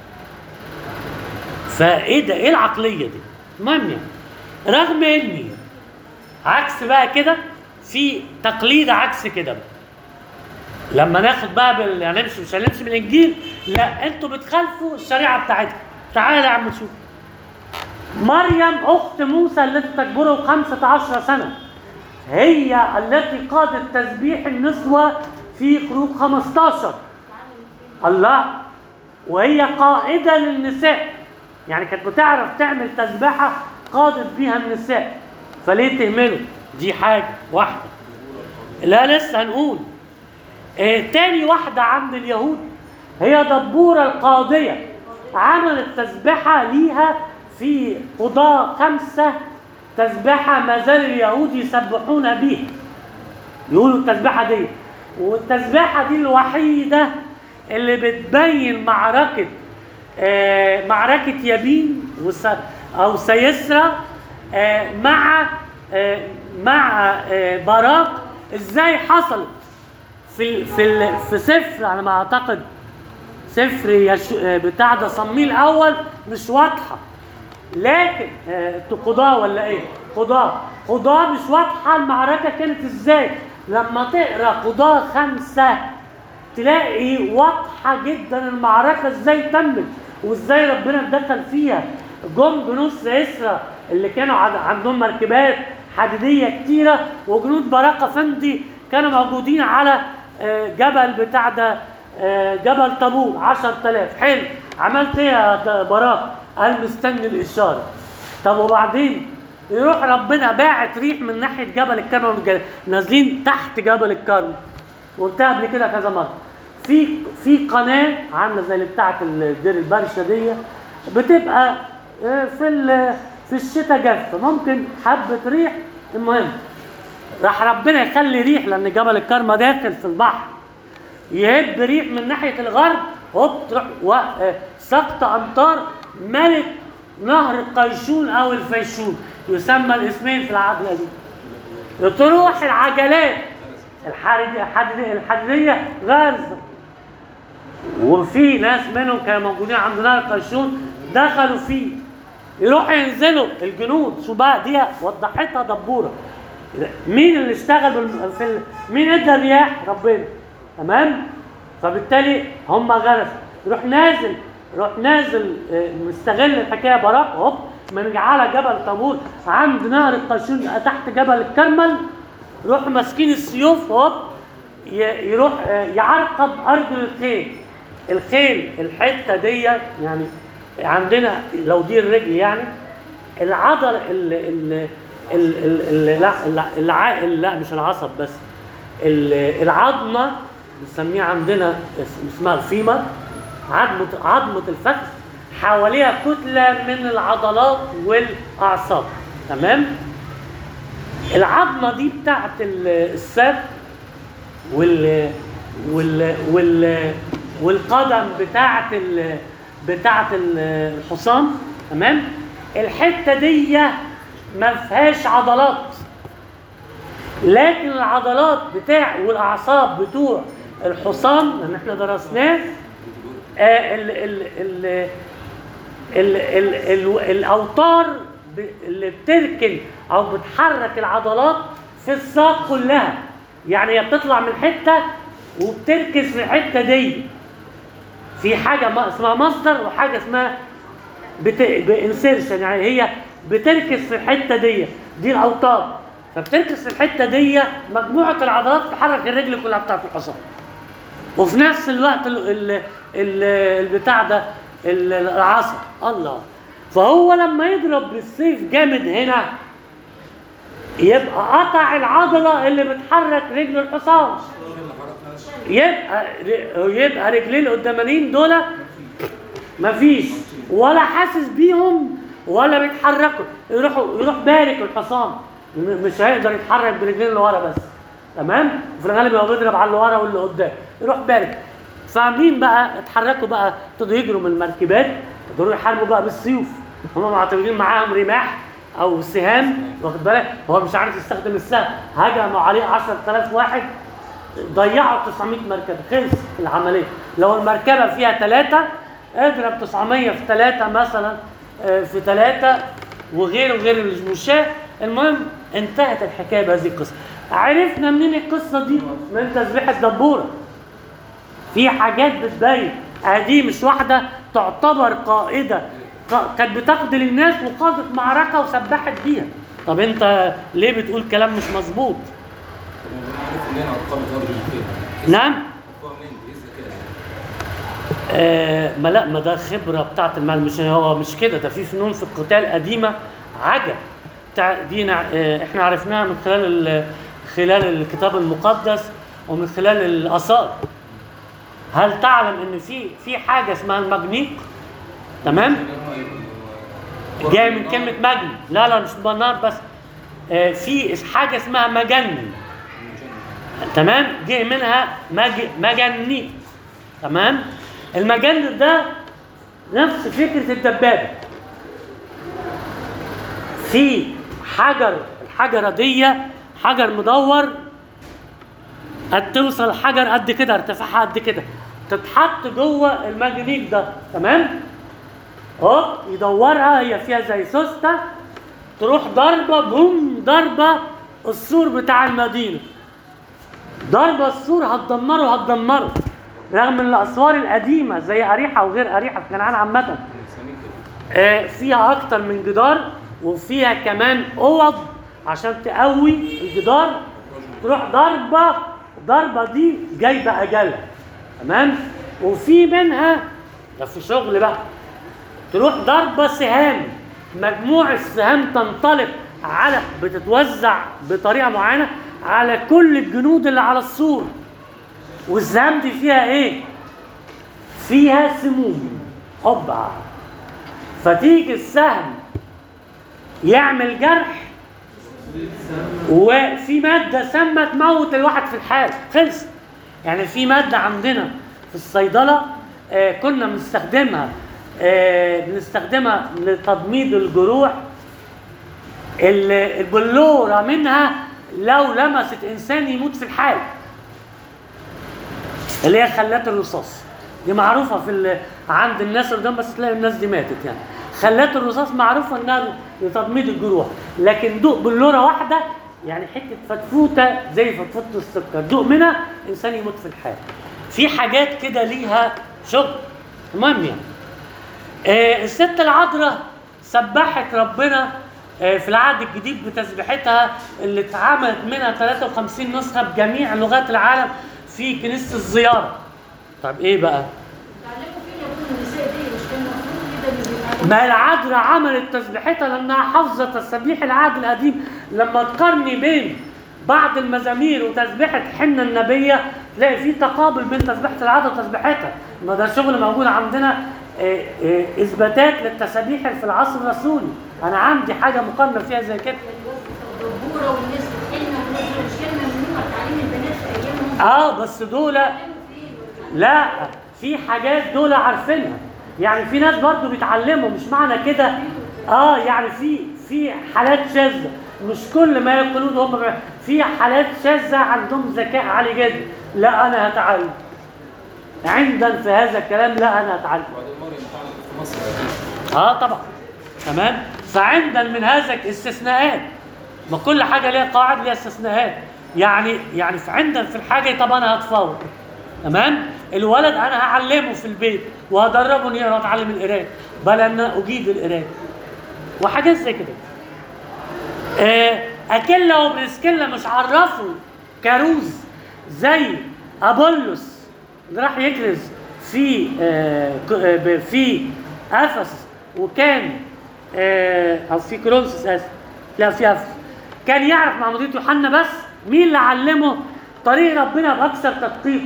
فايه ده ايه العقليه دي المهم يعني رغم اني عكس بقى كده في تقليد عكس كده بقى. لما ناخد بقى بال... يعني نمشي مش هنمشي بالانجيل لا انتوا بتخالفوا الشريعه بتاعتكم تعالى يا عم شوف مريم أخت موسى التي تكبره خمسة عشر سنة هي التي قادت تسبيح النسوة في خروج 15 الله وهي قائدة للنساء يعني كانت بتعرف تعمل تسبيحة قادت بيها النساء فليه تهمله دي حاجه واحده لا لسه هنقول آه تاني واحده عند اليهود هي دبوره القاضيه عملت تسبحه ليها في قضاء خمسه تسبحه ما زال اليهود يسبحون بيها يقولوا التسبيحه دي والتسبيحه دي الوحيده اللي بتبين معركه آه، معركه يابين وس- او سيسرا آه، مع آه، مع آه، باراك ازاي حصلت في في ال- في سفر على ما اعتقد سفر يش... آه، بتاع ده صميل الاول مش واضحه لكن آه، قضاء ولا ايه؟ قضاء قضاء مش واضحه المعركه كانت ازاي؟ لما تقرا قضاء خمسه تلاقي واضحه جدا المعركه ازاي تمت وازاي ربنا دخل فيها جم جنود سيسرا اللي كانوا عن- عندهم مركبات حديديه كتيره وجنود براقه فندي كانوا موجودين على آه، جبل بتاع ده آه، جبل طابور 10000 حلو عملت ايه يا ت- براق؟ قال مستني الاشاره طب وبعدين يروح ربنا باعت ريح من ناحيه جبل الكرم والج- نازلين تحت جبل الكرم قلتها قبل كده كذا مره في في قناه عامله زي اللي بتاعه الدير البرشه دي بتبقى آه، في ال- في الشتاء جافه ممكن حبه ريح المهم راح ربنا يخلي ريح لان جبل الكرمه داخل في البحر يهب ريح من ناحيه الغرب هوب تروح و- آه، سقط امطار ملك نهر القيشون او الفيشون يسمى الاسمين في العهد القديم تروح العجلات الحديد- الحديد- الحديديه غارزه وفي ناس منهم كانوا موجودين عند نهر القيشون دخلوا فيه يروحوا ينزلوا الجنود شو بقى دي وضحتها دبوره مين اللي اشتغل بالم- في ال... مين ادى الرياح ربنا تمام فبالتالي هم غرسوا يروح نازل يروح نازل آه، مستغل الحكايه براق هوب من على جبل طابور عند نهر القيشون تحت جبل الكرمل يروح ماسكين السيوف هوب ي- يروح آه، يعرقب ارجل الخيل الخيل الحته دي يعني عندنا لو دي الرجل يعني العضل ال ال ال ال ال لا الع- الع- لا مش العصب بس ال- العظمه بنسميها عندنا اس- اسمها الفيمر عظمه عظمه الفخذ حواليها كتله من العضلات والاعصاب تمام العظمه دي بتاعت ال- الساق وال وال وال والقدم بتاعت ال بتاعت ال- الحصان تمام الحته دي ما فيهاش عضلات لكن العضلات بتاع والاعصاب بتوع الحصان لان احنا درسناه آه ال ال ال ال ال ال الاوتار ب- اللي بتركن او بتحرك العضلات في الساق كلها يعني هي بتطلع من حته وبتركز في الحته دي في حاجه ما- اسمها مصدر وحاجه اسمها بت... بانسيرشن يعني هي بتركز في الحته دي دي الاوتار فبتركز في الحته دي مجموعه العضلات تحرك الرجل كلها بتاعت الحصان وفي نفس الوقت ال... ال... ال... البتاع ده ال- العصا الله فهو لما يضرب بالسيف جامد هنا يبقى قطع العضله اللي بتحرك رجل الحصان يبقى يبقى رجلين القدامانيين دول مفيش ولا حاسس بيهم ولا بيتحركوا يروحوا يروح بارك الحصان م- مش هيقدر يتحرك برجلين اللي ورا بس تمام وفي الغالب هو بيضرب على اللي ورا واللي قدام يروح بارك فمين بقى اتحركوا بقى ابتدوا يجروا من المركبات ابتدوا يحاربوا بقى بالسيوف هم معتمدين معاهم رماح او سهام واخد بالك هو مش عارف يستخدم السهم هجموا عليه 10000 واحد ضيعوا 900 مركبة خلص العملية لو المركبة فيها ثلاثة اضرب 900 في ثلاثة مثلا آه، في ثلاثة وغيره وغير المشاة المهم انتهت الحكاية بهذه القصة عرفنا منين القصة دي من تسبيح الدبورة في حاجات بتبين آه دي مش واحدة تعتبر قائدة ق- كانت بتقتل الناس وقادت معركة وسبحت بيها طب انت ليه بتقول كلام مش مظبوط عارف منين ارقام الارض كده نعم ارقام منين بيقيسها كده آه ما لا ما ده خبره بتاعت المال مش هو مش كده ده في فنون في القتال قديمه عجب تع- دي نع- آه، احنا عرفناها من خلال ال- خلال الكتاب المقدس ومن خلال الاثار هل تعلم ان في في حاجه اسمها المجنيق تمام جاي من كلمه مجن لا لا مش بالنار بس آه، في حاجه اسمها مجن تمام جه منها مج... مجني تمام المجن ده نفس فكره الدبابه في حجر الحجره دي حجر مدور قد توصل حجر قد كده ارتفاعها قد كده تتحط جوه المجنيك ده تمام اهو يدورها هي فيها زي سوسته تروح ضربه بوم ضربه السور بتاع المدينه ضربه السور هتدمره هتدمره رغم ان الاسوار القديمه زي اريحه وغير اريحه في كنعان عامه آه، فيها اكتر من جدار وفيها كمان اوض عشان تقوي الجدار تروح ضربه ضربه دي جايبه اجلها تمام وفي منها ده في شغل بقى تروح ضربه سهام مجموع السهام تنطلق على بتتوزع بطريقه معينه على كل الجنود اللي على السور والسهام دي فيها ايه؟ فيها سموم هوبا فتيجي السهم يعمل جرح وفي مادة سامة تموت الواحد في الحال خلص يعني في مادة عندنا في الصيدلة آه كنا بنستخدمها آه بنستخدمها لتضميد الجروح ال- البلورة منها لو لمست إنسان يموت في الحال اللي هي خلات الرصاص دي معروفه في ال... عند الناس قدام بس تلاقي الناس دي ماتت يعني خلات الرصاص معروفه انها لتضميد الجروح لكن دوق بلوره واحده يعني حته فتفوته زي فتفوته السكر دوق منها انسان يموت في الحال في حاجات كده ليها شغل المهم يعني آه الست العذراء سبحت ربنا آه في العهد الجديد بتسبيحتها اللي اتعملت منها 53 نسخه بجميع لغات العالم في كنيسه الزياره. طب ايه بقى؟ تعلموا فين يا ابونا النساء دي مش كان المفروض كده اللي بيتعلموا ما العذراء عملت تسبيحتها لانها حافظه تسبيح العهد القديم لما تقارني بين بعض المزامير وتسبيحه حنه النبيه تلاقي في تقابل بين تسبيحه العذراء وتسبيحتها ما ده شغل موجود عندنا آه، آه، اثباتات للتسابيح اللي في العصر الرسولي انا عندي حاجه مقارنه فيها زي كده الدبوره والناس بتحلنا والناس دول مش كان ممنوع تعليم البنات في ايامهم اه بس دول تعلموا فين وتعلموا لا في حاجات دول عارفينها يعني في ناس برضو بيتعلموا مش معنى كده اه يعني في في حالات شاذة مش كل ما يقولون هم بيع- في حالات شاذة عندهم ذكاء عالي جدا لا انا هتعلم عندنا في هذا الكلام لا انا هتعلم وبعدين مريم اتعلمت في مصر أكيد. اه طبعا تمام فعندنا من هذا استثناءات ما كل حاجه ليها قواعد ليها استثناءات يعني يعني في عندنا في الحاجه طب انا هتفوق تمام الولد انا هعلمه في البيت وهدربه انه يقرا يتعلم القرايه بل ان اجيد القرايه وحاجات زي كده آه، اكيلا وبريسكيلا مش عرفوا كاروز زي ابولس اللي راح يكرز في آه، ك- آه، ب- في افسس وكان آه، او في كرونسوس اسف لا في افسس كان يعرف معموديه يوحنا بس مين اللي علمه طريق ربنا باكثر تدقيق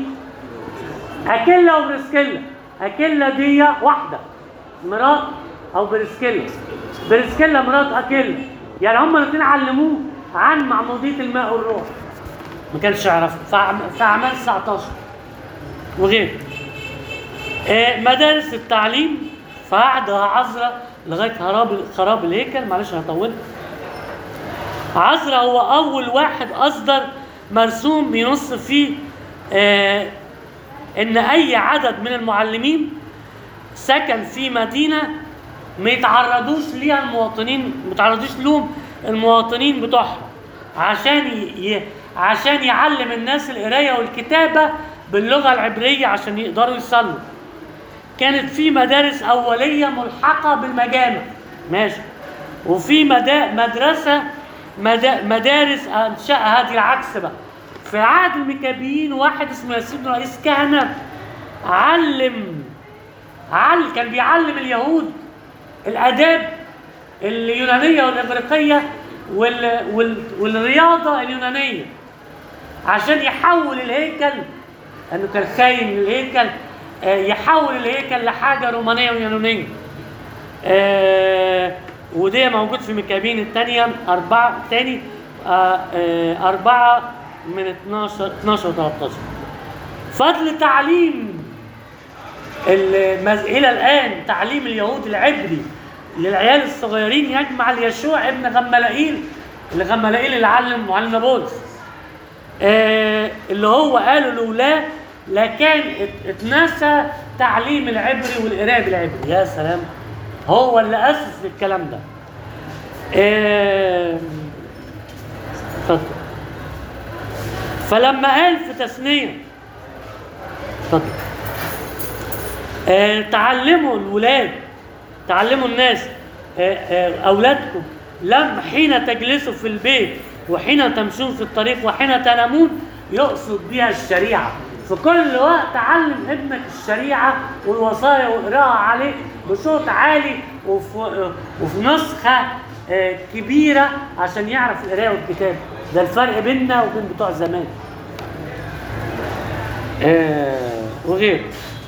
اكيلا وبريسكيلا اكيلا دي واحده مرات او بريسكيلا بريسكيلا مرات اكيلا يعني هما الاثنين علموه عن معموديه الماء والروح ما كانش يعرف في أعم- في اعمال 19 وغيره آه، مدارس التعليم فقعدها عذرا لغايه خراب خراب الهيكل معلش انا طولت عذرا هو اول واحد اصدر مرسوم بينص فيه آه ان اي عدد من المعلمين سكن في مدينه ما يتعرضوش ليها المواطنين ما يتعرضوش لهم المواطنين بتوعها عشان ي... ي... عشان يعلم الناس القرايه والكتابه باللغه العبريه عشان يقدروا يصلوا كانت في مدارس اوليه ملحقه بالمجامع ماشي وفي مدا... مدرسه مدا... مدارس انشاها دي العكس بقى في عهد المكابيين واحد اسمه ياسين رئيس كهنه علم عل كان بيعلم اليهود الاداب اليونانيه والاغريقيه وال وال والرياضه اليونانيه عشان يحول الهيكل انه كان خاين من الهيكل آه، يحول الهيكل لحاجه رومانيه ويونانيه آه، ودي موجود في مكابين الثانيه أربعة تاني آه، آه، أربعة من 12 12 و 13 فضل تعليم المز... إلى الآن تعليم اليهود العبري للعيال الصغيرين يجمع ليشوع ابن غملائيل اللي غملائيل اللي علم معلم بولس آه اللي هو قالوا لولا لكان ات- اتنسى تعليم العبري والقراءة بالعبري يا سلام هو اللي أسس الكلام ده آه، اتفضل فلما قال في تثنية اتفضل آه، تعلموا الولاد تعلموا الناس آه، آه، أولادكم لم حين تجلسوا في البيت وحين تمشون في الطريق وحين تنامون يقصد بها الشريعة في كل وقت علم ابنك الشريعة والوصايا واقراها عليه بصوت عالي وفي, وفي نسخة آه، كبيرة عشان يعرف القراية والكتاب ده الفرق بيننا وبين بتوع زمان آه، وغيره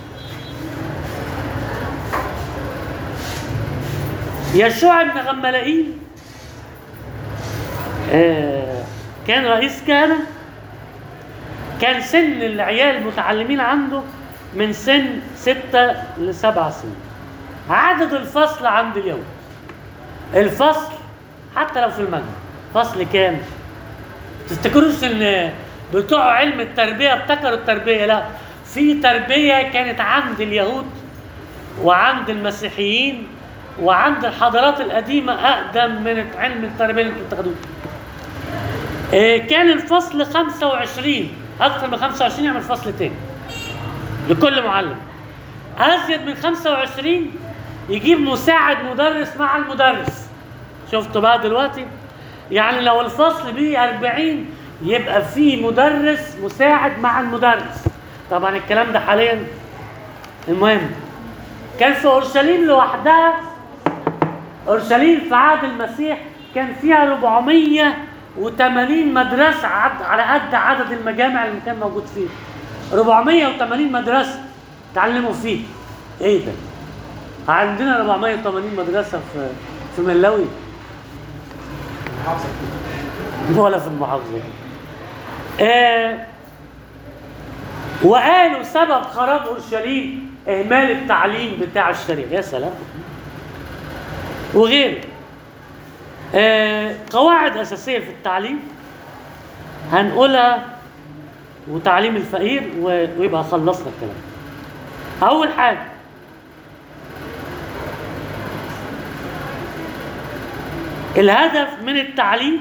يشوع بن غملائيل آه، كان رئيس كهنة كان سن العيال المتعلمين عنده من سن ستة لسبع سنين عدد الفصل عند اليوم الفصل حتى لو في المجمع فصل كام تفتكروش ان بتوع علم التربية ابتكروا التربية لا في تربية كانت عند اليهود وعند المسيحيين وعند الحضارات القديمة أقدم من علم التربية اللي انتوا بتاخدوه. آه، كان الفصل 25 أكثر من 25 يعمل فصل تاني لكل معلم. أزيد من 25 يجيب مساعد مدرس مع المدرس. شفتوا بقى دلوقتي؟ يعني لو الفصل بيه 40 يبقى فيه مدرس مساعد مع المدرس. طبعا الكلام ده حاليا المهم كان في اورشليم لوحدها اورشليم في عهد المسيح كان فيها 480 مدرسه عد على قد عدد المجامع اللي كان موجود فيه 480 مدرسه تعلموا فيه ايه ده عندنا 480 مدرسه في في ملاوي ولا في المحافظه آه وقالوا سبب خراب اورشليم اهمال التعليم بتاع الشريعه يا سلام وغيره آه قواعد اساسيه في التعليم هنقولها وتعليم الفقير و- ويبقى خلصنا الكلام اول حاجه الهدف من التعليم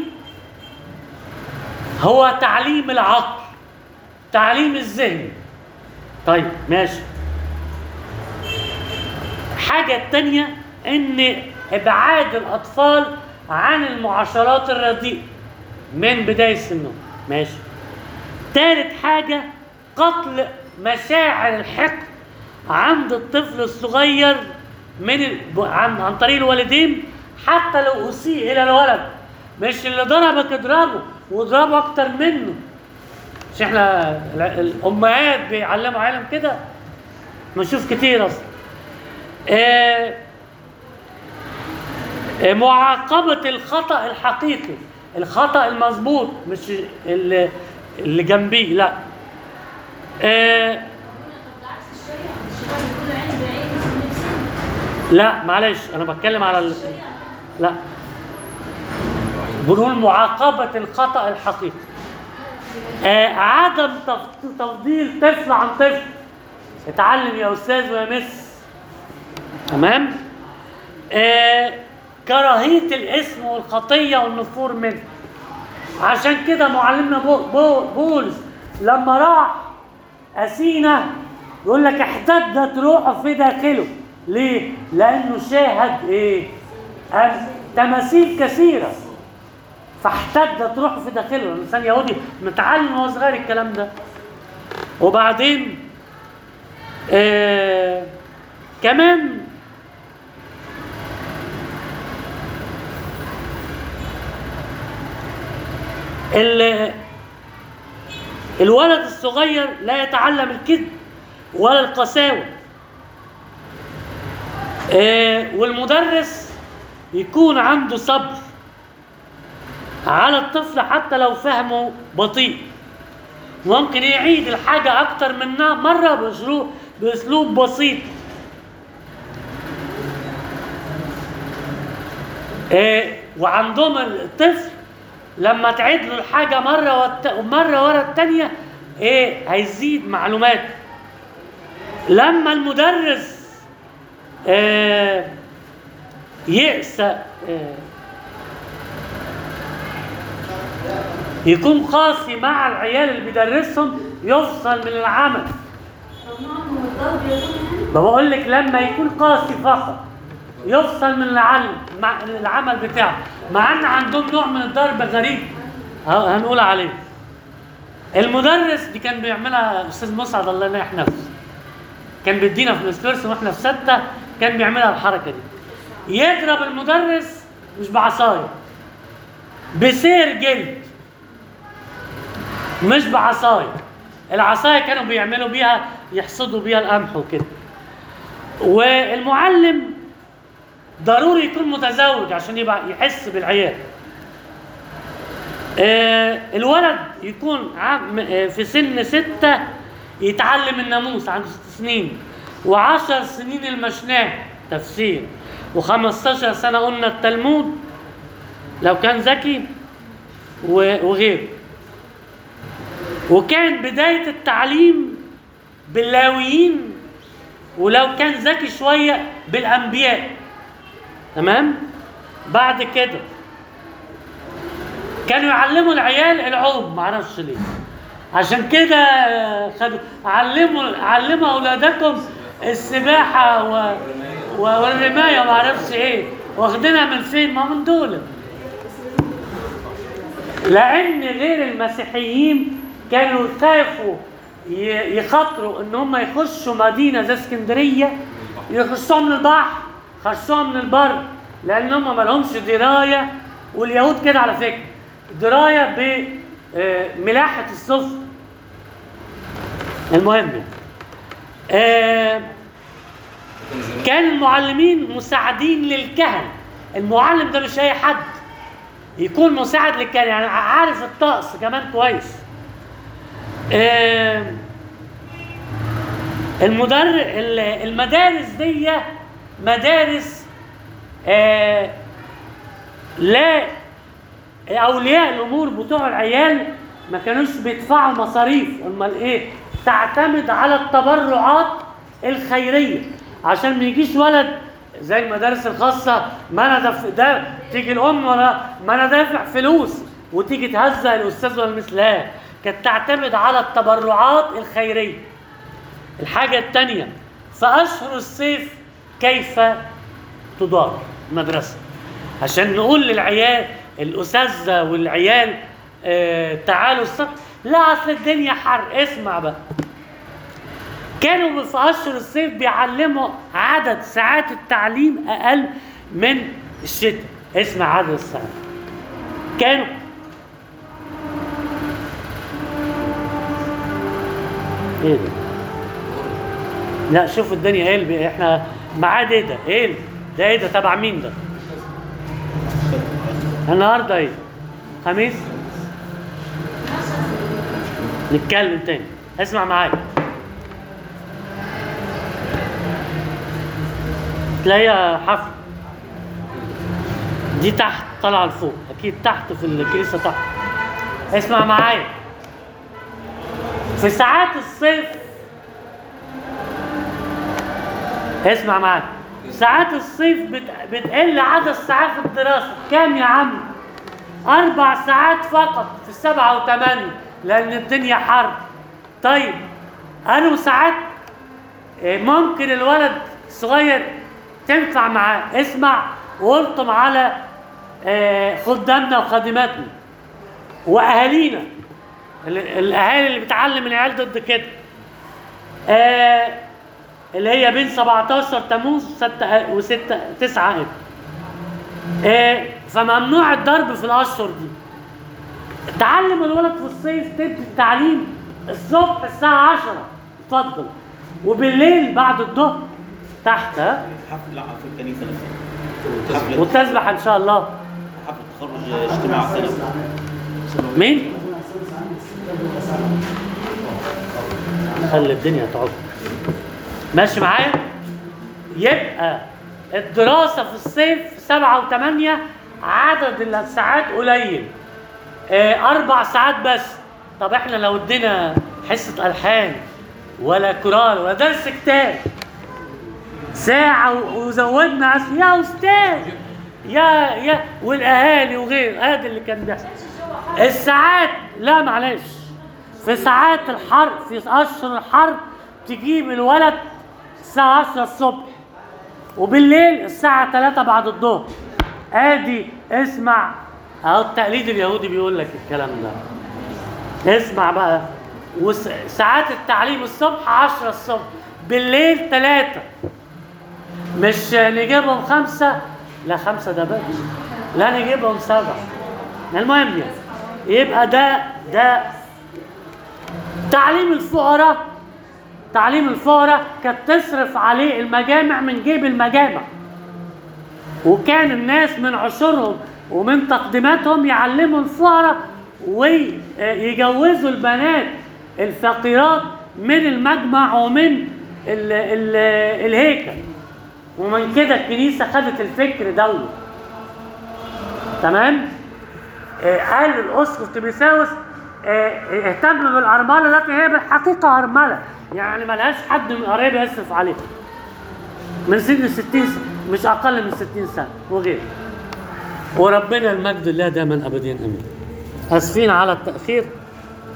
هو تعليم العقل تعليم الذهن طيب ماشي حاجة تانية ان ابعاد الاطفال عن المعاشرات الرديئة من بداية سنهم ماشي تالت حاجة قتل مشاعر الحقد عند الطفل الصغير من ال... عن... عن طريق الوالدين حتى لو اسيء الى الولد مش اللي ضربك اضربه واضربه اكتر منه مش احنا ال- الامهات بيعلموا عالم كده بنشوف كتير اصلا آه، آه، معاقبة الخطأ الحقيقي الخطأ المظبوط مش اللي, اللي جنبيه لا آه، بالعكس الشريعة الشريعة بيقولوا عين بعين وسن بسن لا معلش انا بتكلم على ال... لا بنقول معاقبة الخطأ الحقيقي آه عدم تف- تفضيل طفل عن طفل اتعلم يا استاذ ويا مس تمام آه كراهية الاسم والخطية والنفور منه عشان كده معلمنا بو بو بولس لما راح أثينا يقول لك احتدت روحه في داخله ليه؟ لأنه شاهد إيه؟ أن تماثيل كثيرة فاحتدت روحه في داخله الإنسان يهودي متعلم وهو صغير الكلام ده وبعدين آه كمان ال- الولد الصغير لا يتعلم الكذب ولا القساوة آه، والمدرس يكون عنده صبر على الطفل حتى لو فهمه بطيء ممكن يعيد الحاجة أكتر من مرة بأسلوب بأسلوب بسيط إيه وعندهم الطفل لما تعيد له الحاجة مرة والت... مرة ورا التانية إيه هيزيد معلومات لما المدرس آه يأسى آه يكون قاسي مع العيال اللي بيدرسهم يفصل من العمل طب نوع من الضرب يا دكتور ما بقول لك لما يكون قاسي فقط يفصل من العلم مع العمل بتاعه مع ان عندهم نوع من الضرب غريب ه- هنقول عليه المدرس دي كان بيعملها استاذ مسعد الله يريح نفسه كان بيدينا في الاسبرس واحنا في سته كان بيعملها الحركه دي يضرب المدرس مش بعصايه بسير جلد مش بعصايه العصايه كانوا بيعملوا بيها يحصدوا بيها القمح وكده والمعلم ضروري يكون متزوج عشان يبقى يحس بالعيال آه، الولد يكون عم- آه، في سن ستة يتعلم الناموس عنده ست سنين وعشر سنين المشناه تفسير وخمستاشر سنة قلنا التلمود لو كان ذكي و- وغيره وكان بداية التعليم باللاويين ولو كان ذكي شوية بالأنبياء تمام بعد كده كانوا يعلموا العيال العوم معرفش ليه عشان كده آه، خدوا علموا علموا اولادكم السباحه و... و... والرمايه معرفش ايه واخدينها من فين ما من دول لان غير المسيحيين كانوا يخافوا ي- يخاطروا ان هم يخشوا مدينه زي اسكندريه يخشوها من البحر يخشوها من البر لان هم ما لهمش درايه واليهود كده على فكره درايه بملاحه السفن المهم يعني. آه، كان المعلمين مساعدين للكهنه المعلم ده مش اي حد يكون مساعد للكهنه يعني عارف الطقس كمان كويس آه، المدر ال- المدارس دي مدارس آه، لا اولياء الامور بتوع العيال ما كانوش بيدفعوا مصاريف امال ايه تعتمد على التبرعات الخيريه عشان ما يجيش ولد زي المدارس الخاصه ما انا دف... ده تيجي الام ولا ما انا دافع فلوس وتيجي تهزأ الاستاذ ولا مثلها كانت تعتمد على التبرعات الخيريه الحاجه الثانيه في اشهر الصيف كيف تدار المدرسه عشان نقول للعيال الاساتذه والعيال آه تعالوا الصبح لا اصل الدنيا حر اسمع بقى كانوا في اشهر الصيف بيعلموا عدد ساعات التعليم اقل من الشتاء اسمع عدد الساعات كانوا ايه ده لا شوف الدنيا ايه اللي احنا معاد ايه ده ايه اللي- ده ايه ده تبع مين ده النهارده ايه خميس نتكلم تاني اسمع معايا تلاقيها حفل دي تحت طالعه لفوق اكيد تحت في الكنيسه تحت اسمع معايا في ساعات الصيف اسمع معايا ساعات الصيف بت... بتقل عدد ساعات الدراسة كام يا عم أربع ساعات فقط في السبعة وثمانية لأن الدنيا حر طيب أنا ساعات إيه، ممكن الولد الصغير تنفع معاه اسمع والطم على آه، خدامنا وخادماتنا واهالينا ال- الاهالي اللي بتعلم العيال ضد كده آه اللي هي بين 17 تموز و6 9 اب آه فممنوع الضرب في الاشهر دي تعلم الولد في الصيف تدي التعليم الصبح الساعة 10 اتفضل وبالليل بعد الظهر تحت ها حفل لا في الكنيسه نفسها حفله وتسبح ان شاء الله حفله تخرج اجتماع سنوي مين؟ خلي الدنيا تعب ماشي معايا؟ يبقى الدراسة في الصيف سبعة وثمانية عدد الساعات قليل آه، أربع ساعات بس طب احنا لو ادينا حصة ألحان ولا كورال ولا درس كتاب ساعة و- وزودنا عس- يا أستاذ يا يا والأهالي وغير هذا اللي كان بيحصل الساعات لا معلش في ساعات الحر في اشهر الحر تجيب الولد الساعة 10 الصبح وبالليل الساعة 3 بعد الظهر ادي اسمع اهو التقليد اليهودي بيقول لك الكلام ده اسمع بقى وساعات التعليم الصبح 10 الصبح بالليل 3 مش نجيبهم خمسة لا خمسة ده بقى لا نجيبهم سبعة المهم يعني يبقى ده ده تعليم الفقراء تعليم الفقراء كانت تصرف عليه المجامع من جيب المجامع وكان الناس من عشورهم ومن تقديماتهم يعلموا الفقراء ويجوزوا البنات الفقيرات من المجمع ومن ال ال الهيكل ومن كده الكنيسة خدت الفكر دوت تمام آه، قال الاسقف تيموثاوس آه، اهتم بالارمله التي هي بالحقيقه ارمله يعني ملهاش حد من قرايبها يصرف عليها من سن 60 سنه مش اقل من 60 سنه وغيره وربنا المجد لله دائما ابديا امين اسفين على التاخير